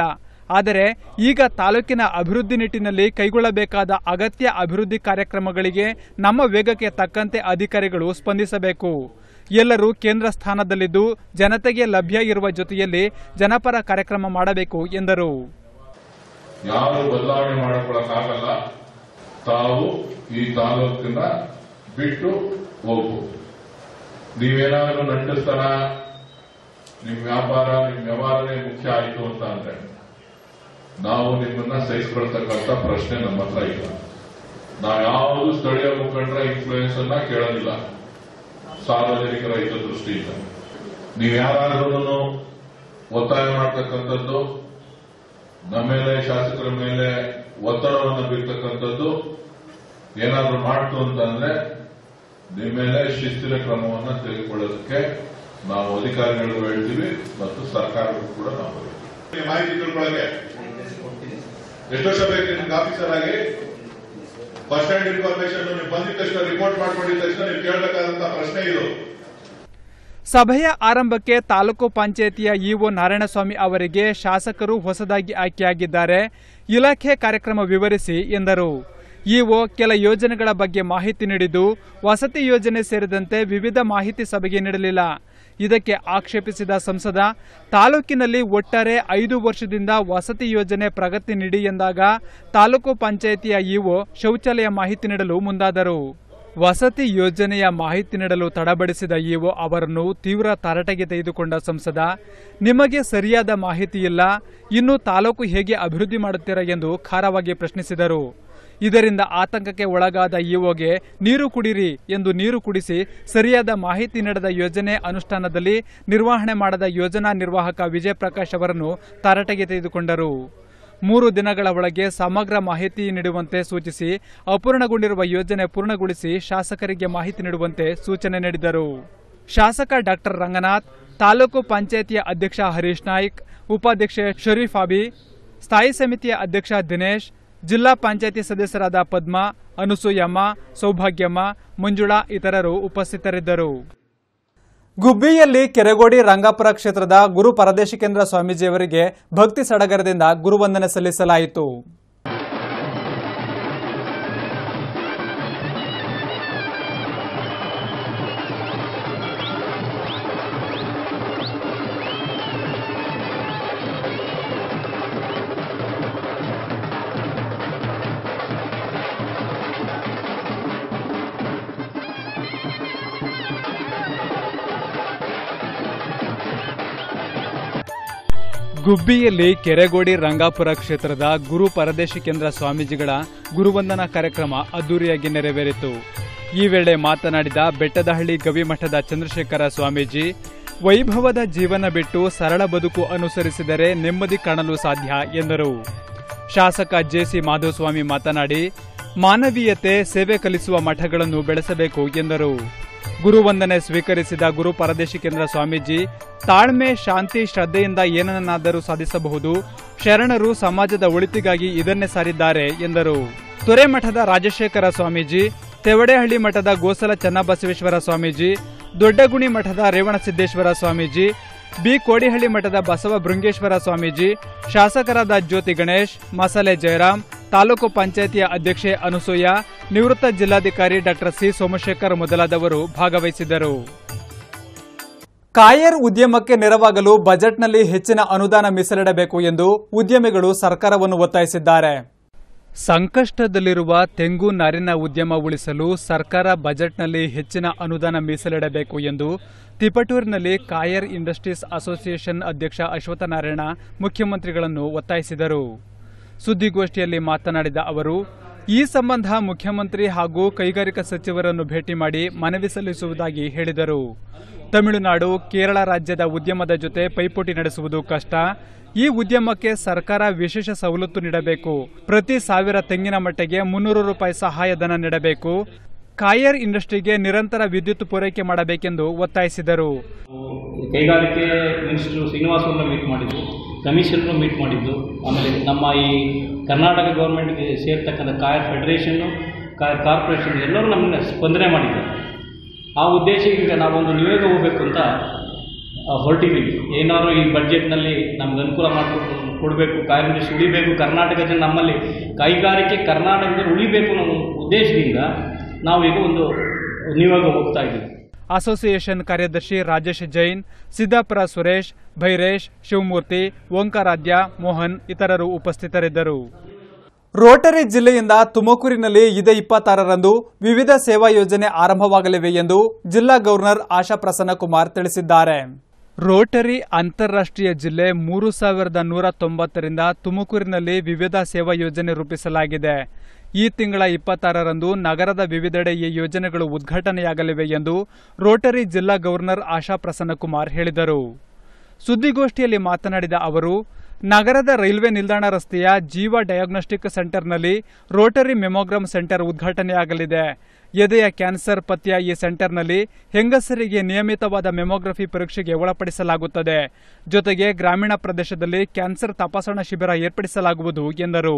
ಆದರೆ ಈಗ ತಾಲೂಕಿನ ಅಭಿವೃದ್ಧಿ ನಿಟ್ಟಿನಲ್ಲಿ ಕೈಗೊಳ್ಳಬೇಕಾದ ಅಗತ್ಯ ಅಭಿವೃದ್ಧಿ ಕಾರ್ಯಕ್ರಮಗಳಿಗೆ ನಮ್ಮ ವೇಗಕ್ಕೆ ತಕ್ಕಂತೆ ಅಧಿಕಾರಿಗಳು ಸ್ಪಂದಿಸಬೇಕು ಎಲ್ಲರೂ ಕೇಂದ್ರ ಸ್ಥಾನದಲ್ಲಿದ್ದು ಜನತೆಗೆ ಲಭ್ಯ ಇರುವ ಜೊತೆಯಲ್ಲಿ ಜನಪರ ಕಾರ್ಯಕ್ರಮ ಮಾಡಬೇಕು ಎಂದರು ಯಾರು ಬದಲಾವಣೆ ಮಾಡಿಕೊಳ್ಳಕ್ಕಾಗಲ್ಲ ತಾವು ಈ ತಾಲೂಕಿನ ಬಿಟ್ಟು ಹೋಗ್ಬೋದು ನೀವೇನಾದ್ರೂ ನಂಟಿಸ್ತಾರ ನಿಮ್ ವ್ಯಾಪಾರ ನಿಮ್ ವ್ಯವಹಾರನೇ ಮುಖ್ಯ ಆಯ್ತು ಅಂತ ಅಂದ್ರೆ ನಾವು ನಿಮ್ಮನ್ನ ಸಹಿಸ್ಕೊಳ್ತಕ್ಕಂಥ ಪ್ರಶ್ನೆ ನಮ್ಮ ಹತ್ರ ಇಲ್ಲ ನಾವು ಯಾವುದು ಸ್ಥಳೀಯ ಮುಖಂಡರ ಇನ್ಫ್ಲೂಯೆನ್ಸ್ ಅನ್ನ ಕೇಳೋದಿಲ್ಲ ಸಾರ್ವಜನಿಕರ ಹಿತದೃಷ್ಟಿಯಿಂದ ನೀವು ಯಾರಾದ್ರೂ ಒತ್ತಾಯ ಮಾಡ್ತಕ್ಕಂಥದ್ದು ನಮ್ಮ ಮೇಲೆ ಶಾಸಕರ ಮೇಲೆ ಒತ್ತಡವನ್ನು ಬೀರ್ತಕ್ಕಂಥದ್ದು ಏನಾದ್ರೂ ಮಾಡ್ತು ಅಂತಂದ್ರೆ ನಿಮ್ಮ ಮೇಲೆ ಶಿಸ್ತಿನ ಕ್ರಮವನ್ನು ತೆಗೆದುಕೊಳ್ಳೋದಕ್ಕೆ ನಾವು ಅಧಿಕಾರಿಗಳಿಗೂ ಹೇಳ್ತೀವಿ ಮತ್ತು ಸರ್ಕಾರಕ್ಕೂ ಕೂಡ ನಾವು ಹೇಳ್ತೀವಿ. ಮಾಹಿತಿ ತಿಳ್ಕೊಳ್ಳೋಕೆ ಎಷ್ಟು ವರ್ಷ ಬೇಕು ನಿಮ್ಗೆ ಆಫೀಸರ್ ಆಗಿ ಫಸ್ಟ್ ಹ್ಯಾಂಡ್ ಇನ್ಫಾರ್ಮೇಶನ್ ನೀವು ಬಂದಿದ ತಕ್ಷಣ ರಿಪೋರ್ಟ್ ಮಾಡ್ಕೊಂಡಿದ ತಕ್ಷಣ ನೀವು ಕೇಳಬೇಕಾದಂತ ಪ್ರಶ್ನೆ ಇದು ಸಭೆಯ ಆರಂಭಕ್ಕೆ ತಾಲೂಕು ಪಂಚಾಯಿತಿಯ ಇಒ ನಾರಾಯಣಸ್ವಾಮಿ ಅವರಿಗೆ ಶಾಸಕರು ಹೊಸದಾಗಿ ಆಯ್ಕೆಯಾಗಿದ್ದಾರೆ ಇಲಾಖೆ ಕಾರ್ಯಕ್ರಮ ವಿವರಿಸಿ ಎಂದರು ಇಒ ಕೆಲ ಯೋಜನೆಗಳ ಬಗ್ಗೆ ಮಾಹಿತಿ ನೀಡಿದ್ದು ವಸತಿ ಯೋಜನೆ ಸೇರಿದಂತೆ ವಿವಿಧ ಮಾಹಿತಿ ಸಭೆಗೆ ನೀಡಲಿಲ್ಲ ಇದಕ್ಕೆ ಆಕ್ಷೇಪಿಸಿದ ಸಂಸದ ತಾಲೂಕಿನಲ್ಲಿ ಒಟ್ಟಾರೆ ಐದು ವರ್ಷದಿಂದ ವಸತಿ ಯೋಜನೆ ಪ್ರಗತಿ ನೀಡಿ ಎಂದಾಗ ತಾಲೂಕು ಪಂಚಾಯಿತಿಯ ಇಒ ಶೌಚಾಲಯ ಮಾಹಿತಿ ನೀಡಲು ಮುಂದಾದರು ವಸತಿ ಯೋಜನೆಯ ಮಾಹಿತಿ ನೀಡಲು ತಡಬಡಿಸಿದ ಇಒ ಅವರನ್ನು ತೀವ್ರ ತರಾಟೆಗೆ ತೆಗೆದುಕೊಂಡ ಸಂಸದ ನಿಮಗೆ ಸರಿಯಾದ ಮಾಹಿತಿ ಇಲ್ಲ ಇನ್ನು ತಾಲೂಕು ಹೇಗೆ ಅಭಿವೃದ್ಧಿ ಮಾಡುತ್ತೀರಾ ಎಂದು ಖಾರವಾಗಿ ಪ್ರಶ್ನಿಸಿದರು ಇದರಿಂದ ಆತಂಕಕ್ಕೆ ಒಳಗಾದ ಇಒಗೆ ನೀರು ಕುಡಿರಿ ಎಂದು ನೀರು ಕುಡಿಸಿ ಸರಿಯಾದ ಮಾಹಿತಿ ನೀಡದ ಯೋಜನೆ ಅನುಷ್ಠಾನದಲ್ಲಿ ನಿರ್ವಹಣೆ ಮಾಡದ ಯೋಜನಾ ನಿರ್ವಾಹಕ ವಿಜಯ ಪ್ರಕಾಶ್ ಅವರನ್ನು ತರಾಟೆಗೆ ತೆಗೆದುಕೊಂಡರು ಮೂರು ದಿನಗಳ ಒಳಗೆ ಸಮಗ್ರ ಮಾಹಿತಿ ನೀಡುವಂತೆ ಸೂಚಿಸಿ ಅಪೂರ್ಣಗೊಂಡಿರುವ ಯೋಜನೆ ಪೂರ್ಣಗೊಳಿಸಿ ಶಾಸಕರಿಗೆ ಮಾಹಿತಿ ನೀಡುವಂತೆ ಸೂಚನೆ ನೀಡಿದರು ಶಾಸಕ ಡಾಕ್ಟರ್ ರಂಗನಾಥ್ ತಾಲೂಕು ಪಂಚಾಯಿತಿಯ ಅಧ್ಯಕ್ಷ ಹರೀಶ್ ನಾಯ್ಕ್ ಉಪಾಧ್ಯಕ್ಷೆ ಶರೀಫ್ ಆಬಿ ಸ್ಥಾಯಿ ಸಮಿತಿಯ ಅಧ್ಯಕ್ಷ ದಿನೇಶ್ ಜಿಲ್ಲಾ ಪಂಚಾಯಿತಿ ಸದಸ್ಯರಾದ ಪದ್ಮಾ ಅನುಸೂಯಮ್ಮ ಸೌಭಾಗ್ಯಮ್ಮ ಮಂಜುಳಾ ಇತರರು ಉಪಸ್ಥಿತರಿದ್ದರು ಗುಬ್ಬಿಯಲ್ಲಿ ಕೆರೆಗೋಡಿ ರಂಗಾಪುರ ಕ್ಷೇತ್ರದ ಗುರು ಪರದೇಶಿಕೇಂದ್ರ ಸ್ವಾಮೀಜಿಯವರಿಗೆ ಭಕ್ತಿ ಸಡಗರದಿಂದ ಗುರುವಂದನೆ ಸಲ್ಲಿಸಲಾಯಿತು ಗುಬ್ಬಿಯಲ್ಲಿ ಕೆರೆಗೋಡಿ ರಂಗಾಪುರ ಕ್ಷೇತ್ರದ ಗುರು ಪರದೇಶಿಕೇಂದ್ರ ಸ್ವಾಮೀಜಿಗಳ ಗುರುವಂದನಾ ಕಾರ್ಯಕ್ರಮ ಅದ್ದೂರಿಯಾಗಿ ನೆರವೇರಿತು ಈ ವೇಳೆ ಮಾತನಾಡಿದ ಬೆಟ್ಟದಹಳ್ಳಿ ಗವಿಮಠದ ಚಂದ್ರಶೇಖರ ಸ್ವಾಮೀಜಿ ವೈಭವದ ಜೀವನ ಬಿಟ್ಟು ಸರಳ ಬದುಕು ಅನುಸರಿಸಿದರೆ ನೆಮ್ಮದಿ ಕಾಣಲು ಸಾಧ್ಯ ಎಂದರು ಶಾಸಕ ಜೆಸಿ ಮಾಧುಸ್ವಾಮಿ ಮಾತನಾಡಿ ಮಾನವೀಯತೆ ಸೇವೆ ಕಲಿಸುವ ಮಠಗಳನ್ನು ಬೆಳೆಸಬೇಕು ಎಂದರು ಗುರುವಂದನೆ ಸ್ವೀಕರಿಸಿದ ಗುರು ಪರದೇಶಿಕೇಂದ್ರ ಸ್ವಾಮೀಜಿ ತಾಳ್ಮೆ ಶಾಂತಿ ಶ್ರದ್ಧೆಯಿಂದ ಏನನ್ನಾದರೂ ಸಾಧಿಸಬಹುದು ಶರಣರು ಸಮಾಜದ ಒಳಿತಿಗಾಗಿ ಇದನ್ನೇ ಸಾರಿದ್ದಾರೆ ಎಂದರು ತೊರೆಮಠದ ರಾಜಶೇಖರ ಸ್ವಾಮೀಜಿ ತೆವಡೆಹಳ್ಳಿ ಮಠದ ಗೋಸಲ ಚನ್ನಬಸವೇಶ್ವರ ಸ್ವಾಮೀಜಿ ದೊಡ್ಡಗುಣಿ ಮಠದ ರೇವಣಸಿದ್ದೇಶ್ವರ ಸ್ವಾಮೀಜಿ ಬಿ ಕೋಡಿಹಳ್ಳಿ ಮಠದ ಬಸವ ಭೃಂಗೇಶ್ವರ ಸ್ವಾಮೀಜಿ ಶಾಸಕರಾದ ಜ್ಯೋತಿ ಗಣೇಶ್ ಮಸಾಲೆ ಜಯರಾಮ್ ತಾಲೂಕು ಪಂಚಾಯಿತಿಯ ಅಧ್ಯಕ್ಷೆ ಅನುಸೂಯ ನಿವೃತ್ತ ಜಿಲ್ಲಾಧಿಕಾರಿ ಡಾಕ್ಟರ್ ಸಿ ಸೋಮಶೇಖರ್ ಮೊದಲಾದವರು ಭಾಗವಹಿಸಿದ್ದರು ಕಾಯರ್ ಉದ್ಯಮಕ್ಕೆ ನೆರವಾಗಲು ಬಜೆಟ್ನಲ್ಲಿ ಹೆಚ್ಚಿನ ಅನುದಾನ ಮೀಸಲಿಡಬೇಕು ಎಂದು ಉದ್ಯಮಿಗಳು ಸರ್ಕಾರವನ್ನು ಒತ್ತಾಯಿಸಿದ್ದಾರೆ ಸಂಕಷ್ಟದಲ್ಲಿರುವ ತೆಂಗು ನಾರಿನ ಉದ್ಯಮ ಉಳಿಸಲು ಸರ್ಕಾರ ಬಜೆಟ್ನಲ್ಲಿ ಹೆಚ್ಚಿನ ಅನುದಾನ ಮೀಸಲಿಡಬೇಕು ಎಂದು ತಿಪಟೂರಿನಲ್ಲಿ ಕಾಯರ್ ಇಂಡಸ್ಟ್ರೀಸ್ ಅಸೋಸಿಯೇಷನ್ ಅಧ್ಯಕ್ಷ ಅಶ್ವತ್ಥನಾರಾಯಣ ಮುಖ್ಯಮಂತ್ರಿಗಳನ್ನು ಒತ್ತಾಯಿಸಿದರು ಸುದ್ದಿಗೋಷ್ಠಿಯಲ್ಲಿ ಮಾತನಾಡಿದ ಅವರು ಈ ಸಂಬಂಧ ಮುಖ್ಯಮಂತ್ರಿ ಹಾಗೂ ಕೈಗಾರಿಕಾ ಸಚಿವರನ್ನು ಭೇಟಿ ಮಾಡಿ ಮನವಿ ಸಲ್ಲಿಸುವುದಾಗಿ ಹೇಳಿದರು ತಮಿಳುನಾಡು ಕೇರಳ ರಾಜ್ಯದ ಉದ್ಯಮದ ಜೊತೆ ಪೈಪೋಟಿ ನಡೆಸುವುದು ಕಷ್ಟ ಈ ಉದ್ಯಮಕ್ಕೆ ಸರ್ಕಾರ ವಿಶೇಷ ಸವಲತ್ತು ನೀಡಬೇಕು ಪ್ರತಿ ಸಾವಿರ ತೆಂಗಿನ ಮಟ್ಟೆಗೆ ಮುನ್ನೂರು ರೂಪಾಯಿ ಸಹಾಯಧನ ನೀಡಬೇಕು ಕಾಯರ್ ಇಂಡಸ್ಟ್ರಿಗೆ ನಿರಂತರ ವಿದ್ಯುತ್ ಪೂರೈಕೆ ಮಾಡಬೇಕೆಂದು ಒತ್ತಾಯಿಸಿದರು ಕೈಗಾರಿಕೆ ಮಿನಿಸ್ಟ್ರು ಶ್ರೀನಿವಾಸವ್ರನ್ನ ಮೀಟ್ ಮಾಡಿದ್ದು ಕಮಿಷನರು ಮೀಟ್ ಮಾಡಿದ್ದು ಆಮೇಲೆ ನಮ್ಮ ಈ ಕರ್ನಾಟಕ ಗೌರ್ಮೆಂಟ್ಗೆ ಸೇರ್ತಕ್ಕಂಥ ಕಾಯರ್ ಫೆಡರೇಷನ್ನು ಕಾಯರ್ ಕಾರ್ಪೊರೇಷನ್ ಎಲ್ಲರೂ ನಮ್ಮನ್ನ ಸ್ಪಂದನೆ ಮಾಡಿದ್ದಾರೆ ಆ ಉದ್ದೇಶಕ್ಕೆ ಈಗ ನಾವೊಂದು ನಿಯೋಗ ಹೋಗಬೇಕು ಅಂತ ಆ, ಹೊರಟಿದ್ದೀವಿ ಏನಾದ್ರು ಈ ಬಡ್ಜೆಟ್ನಲ್ಲಿ ನಮ್ಗೆ ಅನುಕೂಲ ಮಾಡಿ ಕೊಡಬೇಕು ಕಾರ್ಯದರ್ಶಿ ಉಳಿಬೇಕು ಕರ್ನಾಟಕ ಜನ ನಮ್ಮಲ್ಲಿ ಕೈಗಾರಿಕೆ ಕರ್ನಾಟಕದಲ್ಲಿ ಉಳಿಬೇಕು ಅನ್ನೋ ಉದ್ದೇಶದಿಂದ ನಾವು ಈಗ ಒಂದು ನೀವಾಗ ಹೋಗ್ತಾ ಇದ್ದೀವಿ ಅಸೋಸಿಯೇಷನ್ ಕಾರ್ಯದರ್ಶಿ ರಾಜೇಶ್ ಜೈನ್ ಸಿದ್ದಾಪುರ ಸುರೇಶ್ ಭೈರೇಶ್ ಶಿವಮೂರ್ತಿ ಓಂಕಾರಾಧ್ಯ ಮೋಹನ್ ಇತರರು ಉಪಸ್ಥಿತರಿದ್ದರು ರೋಟರಿ ಜಿಲ್ಲೆಯಿಂದ ತುಮಕೂರಿನಲ್ಲಿ ಇದೇ ಇಪ್ಪತ್ತಾರರಂದು ವಿವಿಧ ಸೇವಾ ಯೋಜನೆ ಆರಂಭವಾಗಲಿವೆ ಎಂದು ಜಿಲ್ಲಾ ಗವರ್ನರ್ ಆಶಾ ಪ್ರಸನ್ನಕುಮಾರ್ ತಿಳಿಸಿದ್ದಾರೆ ರೋಟರಿ ಅಂತಾರಾಷ್ಟ್ರೀಯ ಜಿಲ್ಲೆ ಮೂರು ಸಾವಿರದ ನೂರ ತೊಂಬತ್ತರಿಂದ ತುಮಕೂರಿನಲ್ಲಿ ವಿವಿಧ ಸೇವಾ ಯೋಜನೆ ರೂಪಿಸಲಾಗಿದೆ ಈ ತಿಂಗಳ ಇಪ್ಪತ್ತಾರರಂದು ನಗರದ ವಿವಿಧೆಡೆ ಈ ಯೋಜನೆಗಳು ಉದ್ಘಾಟನೆಯಾಗಲಿವೆ ಎಂದು ರೋಟರಿ ಜಿಲ್ಲಾ ಗವರ್ನರ್ ಆಶಾ ಪ್ರಸನ್ನಕುಮಾರ್ ಹೇಳಿದರು ಸುದ್ದಿಗೋಷ್ಠಿಯಲ್ಲಿ ಮಾತನಾಡಿದ ಅವರು ನಗರದ ರೈಲ್ವೆ ನಿಲ್ದಾಣ ರಸ್ತೆಯ ಜೀವ ಡಯಾಗ್ನೋಸ್ಟಿಕ್ ಸೆಂಟರ್ನಲ್ಲಿ ರೋಟರಿ ಮೆಮೊಗ್ರಾಮ್ ಸೆಂಟರ್ ಉದ್ಘಾಟನೆಯಾಗಲಿದೆ ಎದೆಯ ಕ್ಯಾನ್ಸರ್ ಪತ್ತೆಯ ಈ ಸೆಂಟರ್ನಲ್ಲಿ ಹೆಂಗಸರಿಗೆ ನಿಯಮಿತವಾದ ಮೆಮೊಗ್ರಫಿ ಪರೀಕ್ಷೆಗೆ ಒಳಪಡಿಸಲಾಗುತ್ತದೆ ಜೊತೆಗೆ ಗ್ರಾಮೀಣ ಪ್ರದೇಶದಲ್ಲಿ ಕ್ಯಾನ್ಸರ್ ತಪಾಸಣಾ ಶಿಬಿರ ಏರ್ಪಡಿಸಲಾಗುವುದು ಎಂದರು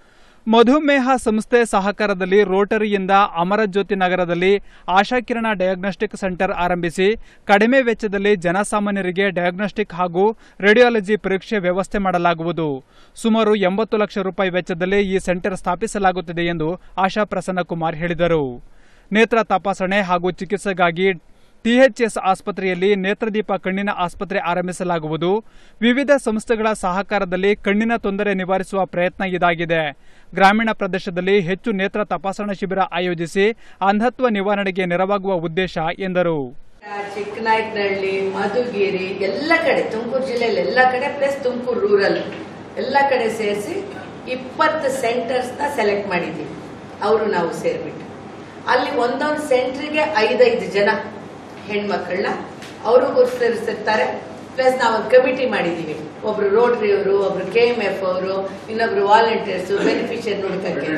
ಮಧುಮೇಹ ಸಂಸ್ಥೆ ಸಹಕಾರದಲ್ಲಿ ರೋಟರಿಯಿಂದ ಅಮರಜ್ಯೋತಿ ನಗರದಲ್ಲಿ ಆಶಾಕಿರಣ ಡಯಾಗ್ನೋಸ್ಟಿಕ್ ಸೆಂಟರ್ ಆರಂಭಿಸಿ ಕಡಿಮೆ ವೆಚ್ಚದಲ್ಲಿ ಜನಸಾಮಾನ್ಯರಿಗೆ ಡಯಾಗ್ನೋಸ್ಟಿಕ್ ಹಾಗೂ ರೇಡಿಯಾಲಜಿ ಪರೀಕ್ಷೆ ವ್ಯವಸ್ಥೆ ಮಾಡಲಾಗುವುದು ಸುಮಾರು ಎಂಬತ್ತು ಲಕ್ಷ ರೂಪಾಯಿ ವೆಚ್ಚದಲ್ಲಿ ಈ ಸೆಂಟರ್ ಸ್ಥಾಪಿಸಲಾಗುತ್ತಿದೆ ಎಂದು ಆಶಾ ಪ್ರಸನ್ನಕುಮಾರ್ ಹೇಳಿದರು ನೇತ್ರ ತಪಾಸಣೆ ಹಾಗೂ ಚಿಕಿತ್ಸೆಗಾಗಿ ಟಿಎಚ್ಎಸ್ ಆಸ್ಪತ್ರೆಯಲ್ಲಿ ನೇತ್ರದೀಪ ಕಣ್ಣಿನ ಆಸ್ಪತ್ರೆ ಆರಂಭಿಸಲಾಗುವುದು ವಿವಿಧ ಸಂಸ್ಥೆಗಳ ಸಹಕಾರದಲ್ಲಿ ಕಣ್ಣಿನ ತೊಂದರೆ ನಿವಾರಿಸುವ ಪ್ರಯತ್ನ ಇದಾಗಿದೆ ಗ್ರಾಮೀಣ ಪ್ರದೇಶದಲ್ಲಿ ಹೆಚ್ಚು ನೇತ್ರ ತಪಾಸಣಾ ಶಿಬಿರ ಆಯೋಜಿಸಿ ಅಂಧತ್ವ ನಿವಾರಣೆಗೆ ನೆರವಾಗುವ ಉದ್ದೇಶ ಎಂದರು ಚಿಕ್ಕನಾಯಕನಹಳ್ಳಿ ಮಧುಗಿರಿ ಎಲ್ಲ ಕಡೆ ತುಮಕೂರು ಜಿಲ್ಲೆಯಲ್ಲಿ ಎಲ್ಲ ಕಡೆ ಪ್ಲಸ್ ತುಮಕೂರು ರೂರಲ್ ಎಲ್ಲ ಕಡೆ ಸೇರಿಸಿ ಇಪ್ಪತ್ತು ಸೆಂಟರ್ಸ್ನ ಸೆಲೆಕ್ಟ್ ಮಾಡಿದ್ದೀವಿ ಅವರು ನಾವು ಸೇರಿಬಿಟ್ಟು ಅಲ್ಲಿ ಒಂದೊಂದು ಸೆಂಟ್ರಿಗೆ ಐದೈದು ಜನ ಹೆಣ್ಮಕ್ಳನ್ನ ಅವರು ಗುರುತಿಸಿರ್ತಾರೆ ಪ್ಲಸ್ ನಾವು ಒಂದು ಕಮಿಟಿ ಮಾಡಿದ್ದೀವಿ ಒಬ್ರು ರೋಟ್ರಿ ಅವರು ಒಬ್ರು ಕೆ ಎಂ ಎಫ್ ಅವರು ಇನ್ನೊಬ್ರು ವಾಲಂಟಿಯರ್ಸ್ ಬೆನಿಫಿಷಿಯರ್ ನೋಡ್ಕಕ್ಕೆ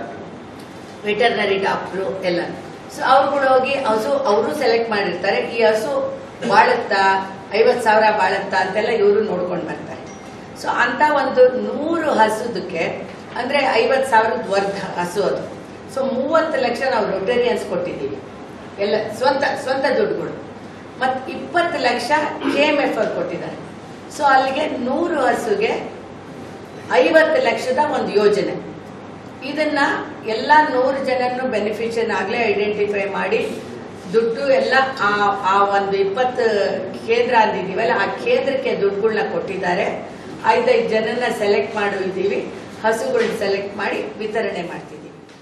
ವೆಟರ್ನರಿ ಡಾಕ್ಟ್ರು ಎಲ್ಲ ಸೊ ಅವ್ರು ಕೂಡ ಹೋಗಿ ಹಸು ಅವರು ಸೆಲೆಕ್ಟ್ ಮಾಡಿರ್ತಾರೆ ಈ ಹಸು ಬಾಳುತ್ತಾ ಐವತ್ತು ಸಾವಿರ ಬಾಳುತ್ತಾ ಅಂತೆಲ್ಲ ಇವರು ನೋಡ್ಕೊಂಡು ಬರ್ತಾರೆ ಸೊ ಅಂತ ಒಂದು ನೂರು ಹಸುದಕ್ಕೆ ಅಂದ್ರೆ ಐವತ್ತು ಸಾವಿರದ ವರ್ಧ ಹಸು ಅದು ಸೊ ಮೂವತ್ತು ಲಕ್ಷ ನಾವು ರೊಟೇರಿಯನ್ಸ್ ಕೊಟ್ಟಿದ್ದೀವಿ ಎಲ್ಲ ಸ್ವಂತ ಸ್ವಂತ ದುಡ್ಡುಗಳು ಮತ್ತು ಇಪ್ಪತ್ತು ಲಕ್ಷ ಕೆ ಎಮ್ ಎಫ್ ಅವ್ರು ಕೊಟ್ಟಿದ್ದಾರೆ ಸೊ ಅಲ್ಲಿಗೆ ನೂರು ಹಸುಗೆ ಐವತ್ತು ಲಕ್ಷದ ಒಂದು ಯೋಜನೆ ಇದನ್ನ ಎಲ್ಲ ನೂರು ಜನನ್ನು ಬೆನಿಫಿಷಿಯನ್ ಆಗಲೇ ಐಡೆಂಟಿಫೈ ಮಾಡಿ ದುಡ್ಡು ಎಲ್ಲ ಆ ಆ ಒಂದು ಇಪ್ಪತ್ತು ಕೇಂದ್ರ ಅಂದಿದ್ದೀವಲ್ಲ ಆ ಕೇಂದ್ರಕ್ಕೆ ದುಡ್ಡುಗಳನ್ನ ಕೊಟ್ಟಿದ್ದಾರೆ ಐದೈದು ಜನನ ಸೆಲೆಕ್ಟ್ ಮಾಡಿದ್ದೀವಿ ಹಸುಗಳನ್ನ ಸೆಲೆಕ್ಟ್ ಮಾಡಿ ವಿತರಣೆ ಮಾಡ್ತಿದ್ದೀವಿ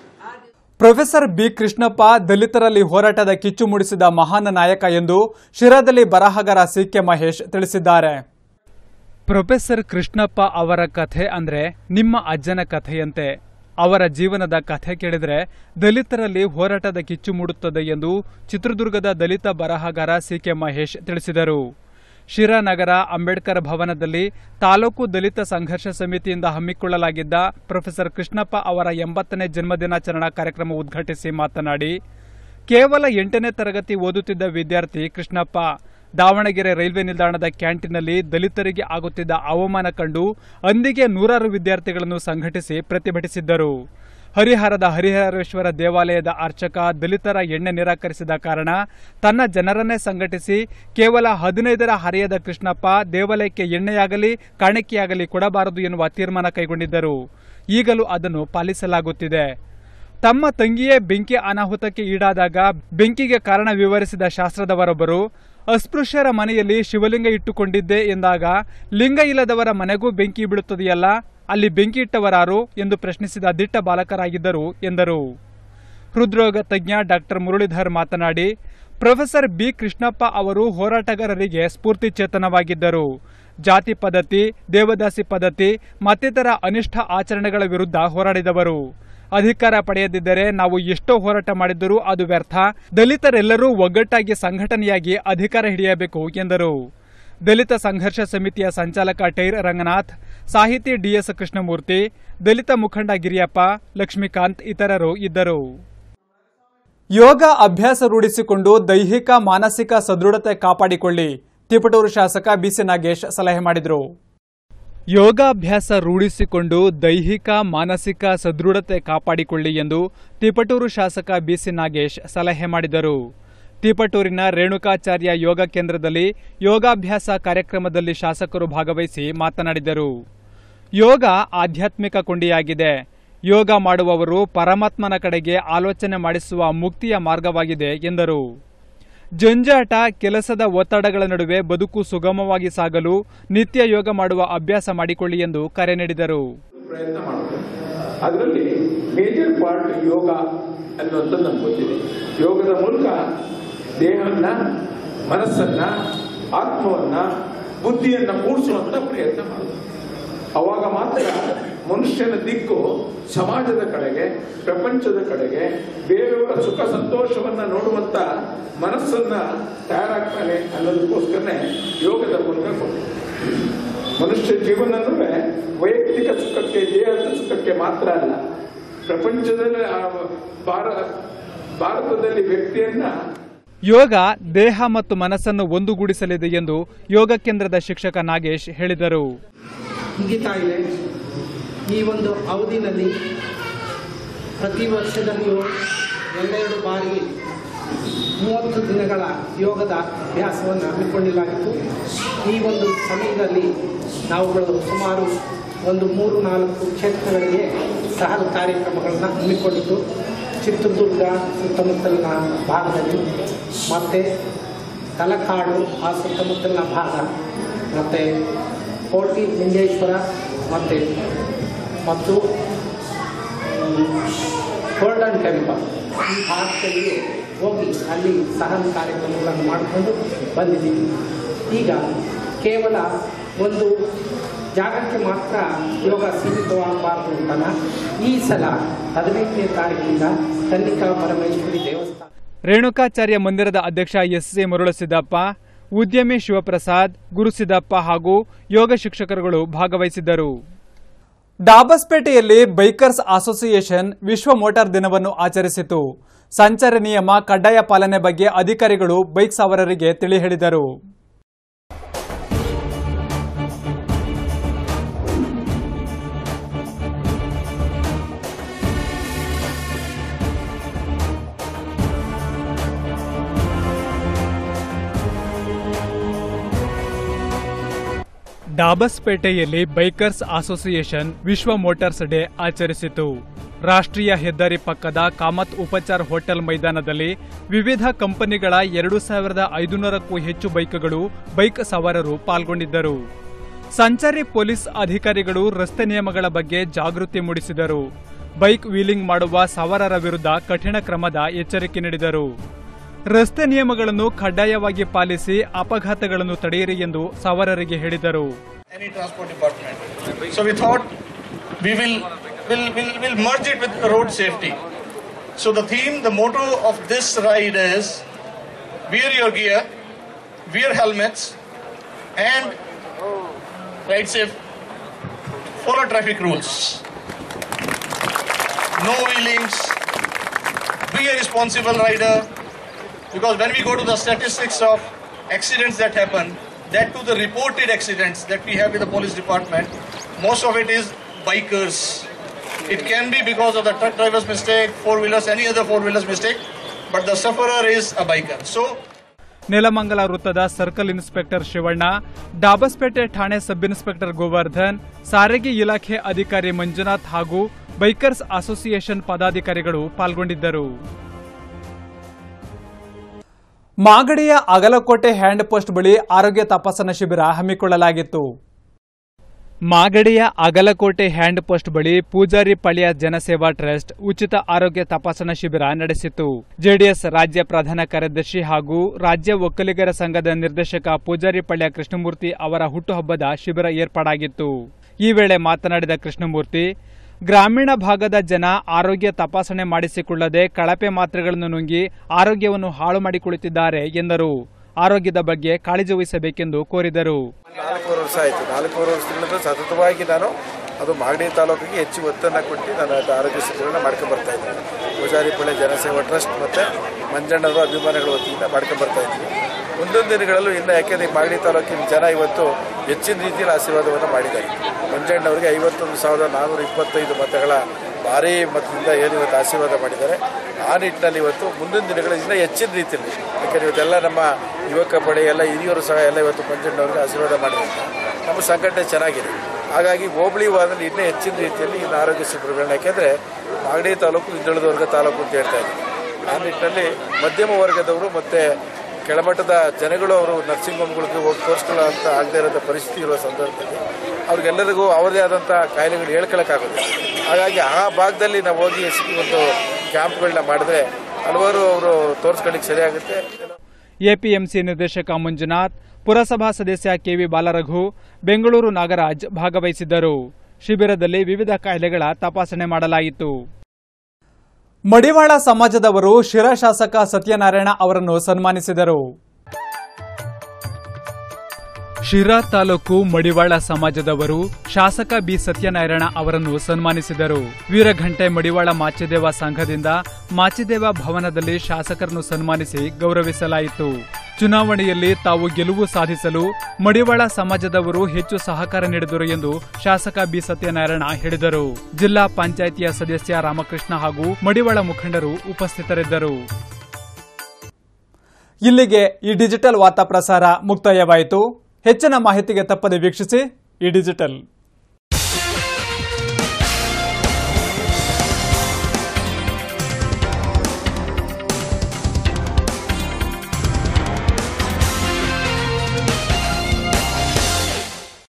ಪ್ರೊಫೆಸರ್ ಬಿ ಕೃಷ್ಣಪ್ಪ ದಲಿತರಲ್ಲಿ ಹೋರಾಟದ ಕಿಚ್ಚು ಮೂಡಿಸಿದ ಮಹಾನ್ ನಾಯಕ ಎಂದು ಶಿರಾದಲ್ಲಿ ಬರಹಗಾರ ಸಿಕೆ ಮಹೇಶ್ ತಿಳಿಸಿದ್ದಾರೆ ಪ್ರೊಫೆಸರ್ ಕೃಷ್ಣಪ್ಪ ಅವರ ಕಥೆ ಅಂದ್ರೆ ನಿಮ್ಮ ಅಜ್ಜನ ಕಥೆಯಂತೆ ಅವರ ಜೀವನದ ಕಥೆ ಕೇಳಿದ್ರೆ ದಲಿತರಲ್ಲಿ ಹೋರಾಟದ ಕಿಚ್ಚು ಮೂಡುತ್ತದೆ ಎಂದು ಚಿತ್ರದುರ್ಗದ ದಲಿತ ಬರಹಗಾರ ಸಿಕೆ ಮಹೇಶ್ ತಿಳಿಸಿದರು ಶಿರಾನಗರ ಅಂಬೇಡ್ಕರ್ ಭವನದಲ್ಲಿ ತಾಲೂಕು ದಲಿತ ಸಂಘರ್ಷ ಸಮಿತಿಯಿಂದ ಹಮ್ಮಿಕೊಳ್ಳಲಾಗಿದ್ದ ಪ್ರೊಫೆಸರ್ ಕೃಷ್ಣಪ್ಪ ಅವರ ಎಂಬತ್ತನೇ ಜನ್ಮದಿನಾಚರಣಾ ಕಾರ್ಯಕ್ರಮ ಉದ್ಘಾಟಿಸಿ ಮಾತನಾಡಿ ಕೇವಲ ಎಂಟನೇ ತರಗತಿ ಓದುತ್ತಿದ್ದ ವಿದ್ಯಾರ್ಥಿ ಕೃಷ್ಣಪ್ಪ ದಾವಣಗೆರೆ ರೈಲ್ವೆ ನಿಲ್ದಾಣದ ಕ್ಯಾಂಟೀನ್ನಲ್ಲಿ ದಲಿತರಿಗೆ ಆಗುತ್ತಿದ್ದ ಅವಮಾನ ಕಂಡು ಅಂದಿಗೆ ನೂರಾರು ವಿದ್ಯಾರ್ಥಿಗಳನ್ನು ಸಂಘಟಿಸಿ ಪ್ರತಿಭಟಿಸಿದ್ದರು ಹರಿಹರದ ಹರಿಹರೇಶ್ವರ ದೇವಾಲಯದ ಅರ್ಚಕ ದಲಿತರ ಎಣ್ಣೆ ನಿರಾಕರಿಸಿದ ಕಾರಣ ತನ್ನ ಜನರನ್ನೇ ಸಂಘಟಿಸಿ ಕೇವಲ ಹದಿನೈದರ ಹರೆಯದ ಕೃಷ್ಣಪ್ಪ ದೇವಾಲಯಕ್ಕೆ ಎಣ್ಣೆಯಾಗಲಿ ಕಾಣಿಕೆಯಾಗಲಿ ಕೊಡಬಾರದು ಎನ್ನುವ ತೀರ್ಮಾನ ಕೈಗೊಂಡಿದ್ದರು ಈಗಲೂ ಅದನ್ನು ಪಾಲಿಸಲಾಗುತ್ತಿದೆ ತಮ್ಮ ತಂಗಿಯೇ ಬೆಂಕಿ ಅನಾಹುತಕ್ಕೆ ಈಡಾದಾಗ ಬೆಂಕಿಗೆ ಕಾರಣ ವಿವರಿಸಿದ ಶಾಸ್ತ್ರದವರೊಬ್ಬರು ಅಸ್ಪೃಶ್ಯರ ಮನೆಯಲ್ಲಿ ಶಿವಲಿಂಗ ಇಟ್ಟುಕೊಂಡಿದ್ದೆ ಎಂದಾಗ ಲಿಂಗ ಇಲ್ಲದವರ ಮನೆಗೂ ಬೆಂಕಿ ಬೀಳುತ್ತದೆಯಲ್ಲ ಅಲ್ಲಿ ಬೆಂಕಿ ಇಟ್ಟವರಾರು ಎಂದು ಪ್ರಶ್ನಿಸಿದ ದಿಟ್ಟ ಬಾಲಕರಾಗಿದ್ದರು ಎಂದರು ಹೃದ್ರೋಗ ತಜ್ಞ ಡಾಕ್ಟರ್ ಮುರಳೀಧರ್ ಮಾತನಾಡಿ ಪ್ರೊಫೆಸರ್ ಬಿ ಕೃಷ್ಣಪ್ಪ ಅವರು ಹೋರಾಟಗಾರರಿಗೆ ಸ್ಫೂರ್ತಿ ಚೇತನವಾಗಿದ್ದರು ಜಾತಿ ಪದ್ಧತಿ ದೇವದಾಸಿ ಪದ್ಧತಿ ಮತ್ತಿತರ ಅನಿಷ್ಠ ಆಚರಣೆಗಳ ವಿರುದ್ಧ ಹೋರಾಡಿದವರು ಅಧಿಕಾರ ಪಡೆಯದಿದ್ದರೆ ನಾವು ಎಷ್ಟೋ ಹೋರಾಟ ಮಾಡಿದ್ದರೂ ಅದು ವ್ಯರ್ಥ ದಲಿತರೆಲ್ಲರೂ ಒಗ್ಗಟ್ಟಾಗಿ ಸಂಘಟನೆಯಾಗಿ ಅಧಿಕಾರ ಹಿಡಿಯಬೇಕು ಎಂದರು ದಲಿತ ಸಂಘರ್ಷ ಸಮಿತಿಯ ಸಂಚಾಲಕ ಟೈರ್ ರಂಗನಾಥ್ ಸಾಹಿತಿ ಡಿಎಸ್ ಕೃಷ್ಣಮೂರ್ತಿ ದಲಿತ ಮುಖಂಡ ಗಿರಿಯಪ್ಪ ಲಕ್ಷ್ಮೀಕಾಂತ್ ಇತರರು ಇದ್ದರು ಯೋಗ ಅಭ್ಯಾಸ ರೂಢಿಸಿಕೊಂಡು ದೈಹಿಕ ಮಾನಸಿಕ ಸದೃಢತೆ ಕಾಪಾಡಿಕೊಳ್ಳಿ ತಿಪಟೂರು ಶಾಸಕ ಬಿಸಿ ನಾಗೇಶ್ ಸಲಹೆ ಮಾಡಿದರು ಯೋಗಾಭ್ಯಾಸ ರೂಢಿಸಿಕೊಂಡು ದೈಹಿಕ ಮಾನಸಿಕ ಸದೃಢತೆ ಕಾಪಾಡಿಕೊಳ್ಳಿ ಎಂದು ತಿಪಟೂರು ಶಾಸಕ ಬಿಸಿ ನಾಗೇಶ್ ಸಲಹೆ ಮಾಡಿದರು ತಿಪಟೂರಿನ ರೇಣುಕಾಚಾರ್ಯ ಯೋಗ ಕೇಂದ್ರದಲ್ಲಿ ಯೋಗಾಭ್ಯಾಸ ಕಾರ್ಯಕ್ರಮದಲ್ಲಿ ಶಾಸಕರು ಭಾಗವಹಿಸಿ ಮಾತನಾಡಿದರು ಯೋಗ ಆಧ್ಯಾತ್ಮಿಕ ಕೊಂಡಿಯಾಗಿದೆ ಯೋಗ ಮಾಡುವವರು ಪರಮಾತ್ಮನ ಕಡೆಗೆ ಆಲೋಚನೆ ಮಾಡಿಸುವ ಮುಕ್ತಿಯ ಮಾರ್ಗವಾಗಿದೆ ಎಂದರು ಜಂಜಾಟ ಕೆಲಸದ ಒತ್ತಡಗಳ ನಡುವೆ ಬದುಕು ಸುಗಮವಾಗಿ ಸಾಗಲು ನಿತ್ಯ ಯೋಗ ಮಾಡುವ ಅಭ್ಯಾಸ ಮಾಡಿಕೊಳ್ಳಿ ಎಂದು ಕರೆ ನೀಡಿದರು ಪ್ರಯತ್ನ ಮಾಡಬೇಕು ಅದರಲ್ಲಿ ಮೇಜರ್ ಪಾರ್ಟ್ ಯೋಗ ಅನ್ನುವಂಥದ್ದು ನಮ್ಗೆ ಗೊತ್ತಿದೆ ಯೋಗದ ಮೂಲಕ ದೇಹವನ್ನ ಮನಸ್ಸನ್ನ ಆತ್ಮವನ್ನ ಬುದ್ಧಿಯನ್ನ ಕೂಡಿಸುವಂತ ಪ್ರಯತ್ನ ಮಾಡಬೇಕು ಅವಾಗ ಮಾತ್ರ ಮನುಷ್ಯನ ದಿಕ್ಕು ಸಮಾಜದ ಕಡೆಗೆ ಪ್ರಪಂಚದ ಕಡೆಗೆ ಬೇರೆಯವರ ಸುಖ ಸಂತೋಷವನ್ನ ನೋಡುವಂತ ಮನಸ್ಸನ್ನ ತಯಾರಾಗ್ತಾನೆ ಅನ್ನೋದಕ್ಕೋಸ್ಕರನೇ ಯೋಗದ ಮೂಲಕ ಕೊಡ್ತಾರೆ ಮನುಷ್ಯ ಜೀವನ ಅಂದ್ರೆ ವೈಯಕ್ತಿಕ ಸುಖಕ್ಕೆ ದೇಹದ ಸುಖಕ್ಕೆ ಮಾತ್ರ ಅಲ್ಲ ಪ್ರಪಂಚದಲ್ಲಿ ಆ ಭಾರ- ಭಾರತದಲ್ಲಿ ವ್ಯಕ್ತಿಯನ್ನ ಯೋಗ ದೇಹ ಮತ್ತು ಮನಸ್ಸನ್ನು ಒಂದುಗೂಡಿಸಲಿದೆ ಎಂದು ಯೋಗ ಕೇಂದ್ರದ ಶಿಕ್ಷಕ ನಾಗೇಶ್ ಹೇಳಿದರು ಮುಗಿತಾ ಇದೆ ಈ ಒಂದು ಅವಧಿನಲ್ಲಿ ಪ್ರತಿ ವರ್ಷದಲ್ಲಿಯೂ ಎರಡೆರಡು ಬಾರಿ ಮೂವತ್ತು ದಿನಗಳ ಯೋಗದ ಅಭ್ಯಾಸವನ್ನು ಹಮ್ಮಿಕೊಳ್ಳಲಾಗಿತ್ತು ಈ ಒಂದು ಸಮಯದಲ್ಲಿ ನಾವುಗಳು ಸುಮಾರು ಒಂದು ಮೂರು ನಾಲ್ಕು ಕ್ಷೇತ್ರಗಳಿಗೆ ಸಹ ಕಾರ್ಯಕ್ರಮಗಳನ್ನು ಹಮ್ಮಿಕೊಂಡಿದ್ದು ಚಿತ್ರದುರ್ಗ ಸುತ್ತಮುತ್ತಲಿನ ಭಾಗದಲ್ಲಿ ಮತ್ತು ತಲಕಾಡು ಆ ಸುತ್ತಮುತ್ತಲಿನ ಭಾಗ ಮತ್ತು ಕೋಟಿ ಲಿಂಗೇಶ್ವರ ಮತ್ತು ಮತ್ತು ಗೋಲ್ಡನ್ ಟೆಂಪಲ್ ಈ ಭಾಗದಲ್ಲಿ ಹೋಗಿ ಅಲ್ಲಿ ಸಹನ ಕಾರ್ಯಕ್ರಮಗಳನ್ನು ಮಾಡಿಕೊಂಡು ಬಂದಿದ್ದೀವಿ ಈಗ ಕೇವಲ ಒಂದು ಜಾಗಕ್ಕೆ ಮಾತ್ರ ಯೋಗ ಸೀಮಿತವಾಗಬಾರ್ದು ಅಂತಲ್ಲ ಈ ಸಲ ಹದಿನೆಂಟನೇ ತಾರೀಕಿನಿಂದ ಕನ್ನಿಕಾ ಪರಮೇಶ್ವರಿ ದೇವಸ್ಥಾನ ರೇಣುಕಾಚಾರ್ಯ ಮಂದಿರದ ಅಧ್ಯಕ್ಷ ಎಸ್ ಸಿ ಮರುಳಸಿದ್ದಪ್ಪ ಉದ್ಯಮಿ ಶಿವಪ್ರಸಾದ್ ಗುರುಸಿದ್ದಪ್ಪ ಹಾಗೂ ಯೋಗ ಶಿಕ್ಷಕರುಗಳು ಭಾಗವಹಿಸಿದ್ದರು ಡಾಬಸ್ಪೇಟೆಯಲ್ಲಿ ಬೈಕರ್ಸ್ ಅಸೋಸಿಯೇಷನ್ ವಿಶ್ವ ಮೋಟಾರ್ ದಿನವನ್ನು ಆಚರಿಸಿತು ಸಂಚಾರ ನಿಯಮ ಕಡ್ಡಾಯ ಪಾಲನೆ ಬಗ್ಗೆ ಅಧಿಕಾರಿಗಳು ಬೈಕ್ ಸವಾರರಿಗೆ ತಿಳಿ ಹೇಳಿದರು ಡಾಬಸ್ಪೇಟೆಯಲ್ಲಿ ಬೈಕರ್ಸ್ ಅಸೋಸಿಯೇಷನ್ ವಿಶ್ವ ಮೋಟಾರ್ಸ್ ಡೇ ಆಚರಿಸಿತು ರಾಷ್ಟ್ರೀಯ ಹೆದ್ದಾರಿ ಪಕ್ಕದ ಕಾಮತ್ ಉಪಚಾರ್ ಹೋಟೆಲ್ ಮೈದಾನದಲ್ಲಿ ವಿವಿಧ ಕಂಪನಿಗಳ ಎರಡು ಸಾವಿರದ ಐದುನೂರಕ್ಕೂ ಹೆಚ್ಚು ಬೈಕ್ಗಳು ಬೈಕ್ ಸವಾರರು ಪಾಲ್ಗೊಂಡಿದ್ದರು ಸಂಚಾರಿ ಪೊಲೀಸ್ ಅಧಿಕಾರಿಗಳು ರಸ್ತೆ ನಿಯಮಗಳ ಬಗ್ಗೆ ಜಾಗೃತಿ ಮೂಡಿಸಿದರು ಬೈಕ್ ವೀಲಿಂಗ್ ಮಾಡುವ ಸವಾರರ ವಿರುದ್ಧ ಕಠಿಣ ಕ್ರಮದ ಎಚ್ಚರಿಕೆ ನೀಡಿದರು ರಸ್ತೆ ನಿಯಮಗಳನ್ನು ಕಡ್ಡಾಯವಾಗಿ ಪಾಲಿಸಿ ಅಪಘಾತಗಳನ್ನು ತಡೆಯಿರಿ ಎಂದು ಸವಾರರಿಗೆ ಹೇಳಿದರು any transport department. So we thought we will will will will merge it with road safety. So the theme, the motto of this ride is wear your gear, wear helmets, and ride safe. Follow traffic rules. No wheelings. Be a responsible rider. Because when we go to the statistics of accidents that happen, that to the reported accidents that we have with the police department, most of it is bikers. It can be because of the truck driver's mistake, four wheelers, any other four wheelers mistake, but the sufferer is a biker. So Nelamangala ವೃತ್ತದ ಸರ್ಕಲ್ ಇನ್ಸ್ಪೆಕ್ಟರ್ ಶಿವಣ್ಣ ಡಾಬಸ್ಪೇಟೆ ಠಾಣೆ ಸಬ್ ಇನ್ಸ್ಪೆಕ್ಟರ್ ಗೋವರ್ಧನ್ ಸಾರಿಗೆ ಇಲಾಖೆ ಅಧಿಕಾರಿ ಮಂಜುನಾಥ್ ಹಾಗೂ ಬೈಕರ್ಸ್ ಅಸೋಸಿಯೇಷನ್ ಪದಾಧಿಕಾರಿಗಳು ಪಾಲ್ಗೊಂಡಿದ್ದರು ಮಾಗಡಿಯ ಅಗಲಕೋಟೆ ಹ್ಯಾಂಡ್ ಪೋಸ್ಟ್ ಬಳಿ ಆರೋಗ್ಯ ತಪಾಸಣಾ ಶಿಬಿರ ಹಮ್ಮಿಕೊಳ್ಳಲಾಗಿತ್ತು ಮಾಗಡಿಯ ಅಗಲಕೋಟೆ ಹ್ಯಾಂಡ್ ಪೋಸ್ಟ್ ಬಳಿ ಪೂಜಾರಿ ಪಳ್ಳಿಯ ಜನಸೇವಾ ಟ್ರಸ್ಟ್ ಉಚಿತ ಆರೋಗ್ಯ ತಪಾಸಣಾ ಶಿಬಿರ ನಡೆಸಿತು ಜೆಡಿಎಸ್ ರಾಜ್ಯ ಪ್ರಧಾನ ಕಾರ್ಯದರ್ಶಿ ಹಾಗೂ ರಾಜ್ಯ ಒಕ್ಕಲಿಗರ ಸಂಘದ ನಿರ್ದೇಶಕ ಪೂಜಾರಿ ಪಳ್ಳಿಯ ಕೃಷ್ಣಮೂರ್ತಿ ಅವರ ಹುಟ್ಟುಹಬ್ಬದ ಶಿಬಿರ ಏರ್ಪಾಡಾಗಿತ್ತು ಈ ವೇಳೆ ಮಾತನಾಡಿದ ಕೃಷ್ಣಮೂರ್ತಿ ಗ್ರಾಮೀಣ ಭಾಗದ ಜನ ಆರೋಗ್ಯ ತಪಾಸಣೆ ಮಾಡಿಸಿಕೊಳ್ಳದೆ ಕಳಪೆ ಮಾತ್ರೆಗಳನ್ನು ನುಂಗಿ ಆರೋಗ್ಯವನ್ನು ಹಾಳು ಮಾಡಿಕೊಳ್ಳುತ್ತಿದ್ದಾರೆ ಎಂದರು ಆರೋಗ್ಯದ ಬಗ್ಗೆ ಕಾಳಜಿ ವಹಿಸಬೇಕೆಂದು ಕೋರಿದರು ನಾಲ್ಕೂವರೆ ವರ್ಷ ಆಯಿತು ನಾಲ್ಕೂವರೆ ವರ್ಷಗಳಿಂದ ಸತತವಾಗಿ ನಾನು ಅದು ಮಾಗಡಿ ತಾಲೂಕಿಗೆ ಹೆಚ್ಚು ಒತ್ತನ್ನು ಕೊಟ್ಟು ನಾನು ಅದು ಆರೋಗ್ಯ ಶಿಬಿರನ ಮಾಡ್ಕೊಂಡು ಬರ್ತಾ ಇದ್ದೀನಿ ಪೂಜಾರಿಪಳ್ಳಿ ಜನಸೇವಾ ಟ್ರಸ್ಟ್ ಮತ್ತು ಮಂಜಣ್ಣವರು ಅಭಿಮಾನಿಗಳ ವತಿಯಿಂದ ಮಾಡ್ಕೊಂಡು ಬರ್ತಾ ಇದ್ದೀನಿ ಮುಂದೊಂದು ದಿನಗಳಲ್ಲೂ ಇನ್ನು ಯಾಕೆಂದರೆ ಮಾಗಡಿ ತಾಲೂಕಿನ ಜನ ಇವತ್ತು ಹೆಚ್ಚಿನ ರೀತಿಯಲ್ಲಿ ಆಶೀರ್ವಾದವನ್ನು ಮಾಡಿದ್ದಾರೆ ಮಂಜಣ್ಣವರಿಗೆ ಐವತ್ತೊಂದು ಸಾವಿರದ ನಾನ್ನೂರ ಇಪ್ಪತ್ತೈದು ಮತಗಳ ಭಾರಿ ಮತದಿಂದ ಏನು ಇವತ್ತು ಆಶೀರ್ವಾದ ಮಾಡಿದ್ದಾರೆ ಆ ನಿಟ್ಟಿನಲ್ಲಿ ಇವತ್ತು ಮುಂದಿನ ದಿನಗಳಲ್ಲಿ ಇನ್ನೂ ಹೆಚ್ಚಿನ ರೀತಿಯಲ್ಲಿ ಯಾಕಂದ್ರೆ ಇವತ್ತೆಲ್ಲ ನಮ್ಮ ಯುವಕ ಪಡೆ ಎಲ್ಲ ಹಿರಿಯರು ಸಹ ಎಲ್ಲ ಇವತ್ತು ಮಂಜಣ್ಣವ್ರಿಗೆ ಆಶೀರ್ವಾದ ಮಾಡಿದ್ರಿಂದ ನಮ್ಮ ಸಂಘಟನೆ ಚೆನ್ನಾಗಿದೆ ಹಾಗಾಗಿ ಹೋಬಳಿ ವಾರದಲ್ಲಿ ಇನ್ನೂ ಹೆಚ್ಚಿನ ರೀತಿಯಲ್ಲಿ ಇನ್ನು ಆರೋಗ್ಯ ಶಿಬಿರಗಳನ್ನ ಯಾಕೆಂದರೆ ಮಾಗಡಿ ತಾಲೂಕು ಹಿಂದುಳಿದ ವರ್ಗ ತಾಲೂಕು ಅಂತ ಹೇಳ್ತಾ ಇದ್ದೀವಿ ಆ ನಿಟ್ಟಿನಲ್ಲಿ ಮಧ್ಯಮ ವರ್ಗದವರು ಮತ್ತು ಕೆಳಮಟ್ಟದ ಜನಗಳು ಅವರು ನರ್ಸಿಂಗ್ ಹೋಮ್ಗಳಿಗೆ ಹೋಗಿ ತೋರಿಸ್ಕೊಳ್ಳೋಂಥ ಆಗದೇ ಇರೋಂಥ ಪರಿಸ್ಥಿತಿ ಇರುವ ಸಂದರ್ಭದಲ್ಲಿ ಅವ್ರಿಗೆಲ್ಲರಿಗೂ ಅವರದೇ ಆದಂಥ ಕಾಯಿಲೆಗಳು ಹೇಳ್ಕೊಳಕ್ಕಾಗುತ್ತೆ ಹಾಗಾಗಿ ಆ ಭಾಗದಲ್ಲಿ ನಾವು ಹೋಗಿ ಈ ಒಂದು ಕ್ಯಾಂಪ್ಗಳನ್ನ ಮಾಡಿದ್ರೆ ಹಲವಾರು ಅವರು ತೋರಿಸ್ಕೊಳ್ಳಿಕ್ಕೆ ಸರಿಯಾಗುತ್ತೆ ಎಪಿಎಂಸಿ ನಿರ್ದೇಶಕ ಮಂಜುನಾಥ್ ಪುರಸಭಾ ಸದಸ್ಯ ಕೆವಿ ಬಾಲರಘು ಬೆಂಗಳೂರು ನಾಗರಾಜ್ ಭಾಗವಹಿಸಿದ್ದರು ಶಿಬಿರದಲ್ಲಿ ವಿವಿಧ ಕಾಯಿಲೆಗಳ ತಪಾಸಣೆ ಮಾಡಲಾಯಿತು ಮಡಿವಾಳ ಸಮಾಜದವರು ಶಿರಾ ಶಾಸಕ ಸತ್ಯನಾರಾಯಣ ಅವರನ್ನು ಸನ್ಮಾನಿಸಿದರು ಶಿರಾ ತಾಲೂಕು ಮಡಿವಾಳ ಸಮಾಜದವರು ಶಾಸಕ ಬಿ ಸತ್ಯನಾರಾಯಣ ಅವರನ್ನು ಸನ್ಮಾನಿಸಿದರು ವೀರಘಂಟೆ ಮಡಿವಾಳ ಮಾಚಿದೇವ ಸಂಘದಿಂದ ಮಾಚಿದೇವ ಭವನದಲ್ಲಿ ಶಾಸಕರನ್ನು ಸನ್ಮಾನಿಸಿ ಗೌರವಿಸಲಾಯಿತು ಚುನಾವಣೆಯಲ್ಲಿ ತಾವು ಗೆಲುವು ಸಾಧಿಸಲು ಮಡಿವಾಳ ಸಮಾಜದವರು ಹೆಚ್ಚು ಸಹಕಾರ ನೀಡಿದರು ಎಂದು ಶಾಸಕ ಬಿ ಸತ್ಯನಾರಾಯಣ ಹೇಳಿದರು ಜಿಲ್ಲಾ ಪಂಚಾಯಿತಿಯ ಸದಸ್ಯ ರಾಮಕೃಷ್ಣ ಹಾಗೂ ಮಡಿವಾಳ ಮುಖಂಡರು ಉಪಸ್ಥಿತರಿದ್ದರು ಇಲ್ಲಿಗೆ ಈ ಡಿಜಿಟಲ್ ವಾರ್ತಾ ಪ್ರಸಾರ ಮುಕ್ತಾಯವಾಯಿತು ಹೆಚ್ಚಿನ ಮಾಹಿತಿಗೆ ತಪ್ಪದೆ ವೀಕ್ಷಿಸಿ ಈ ಡಿಜಿಟಲ್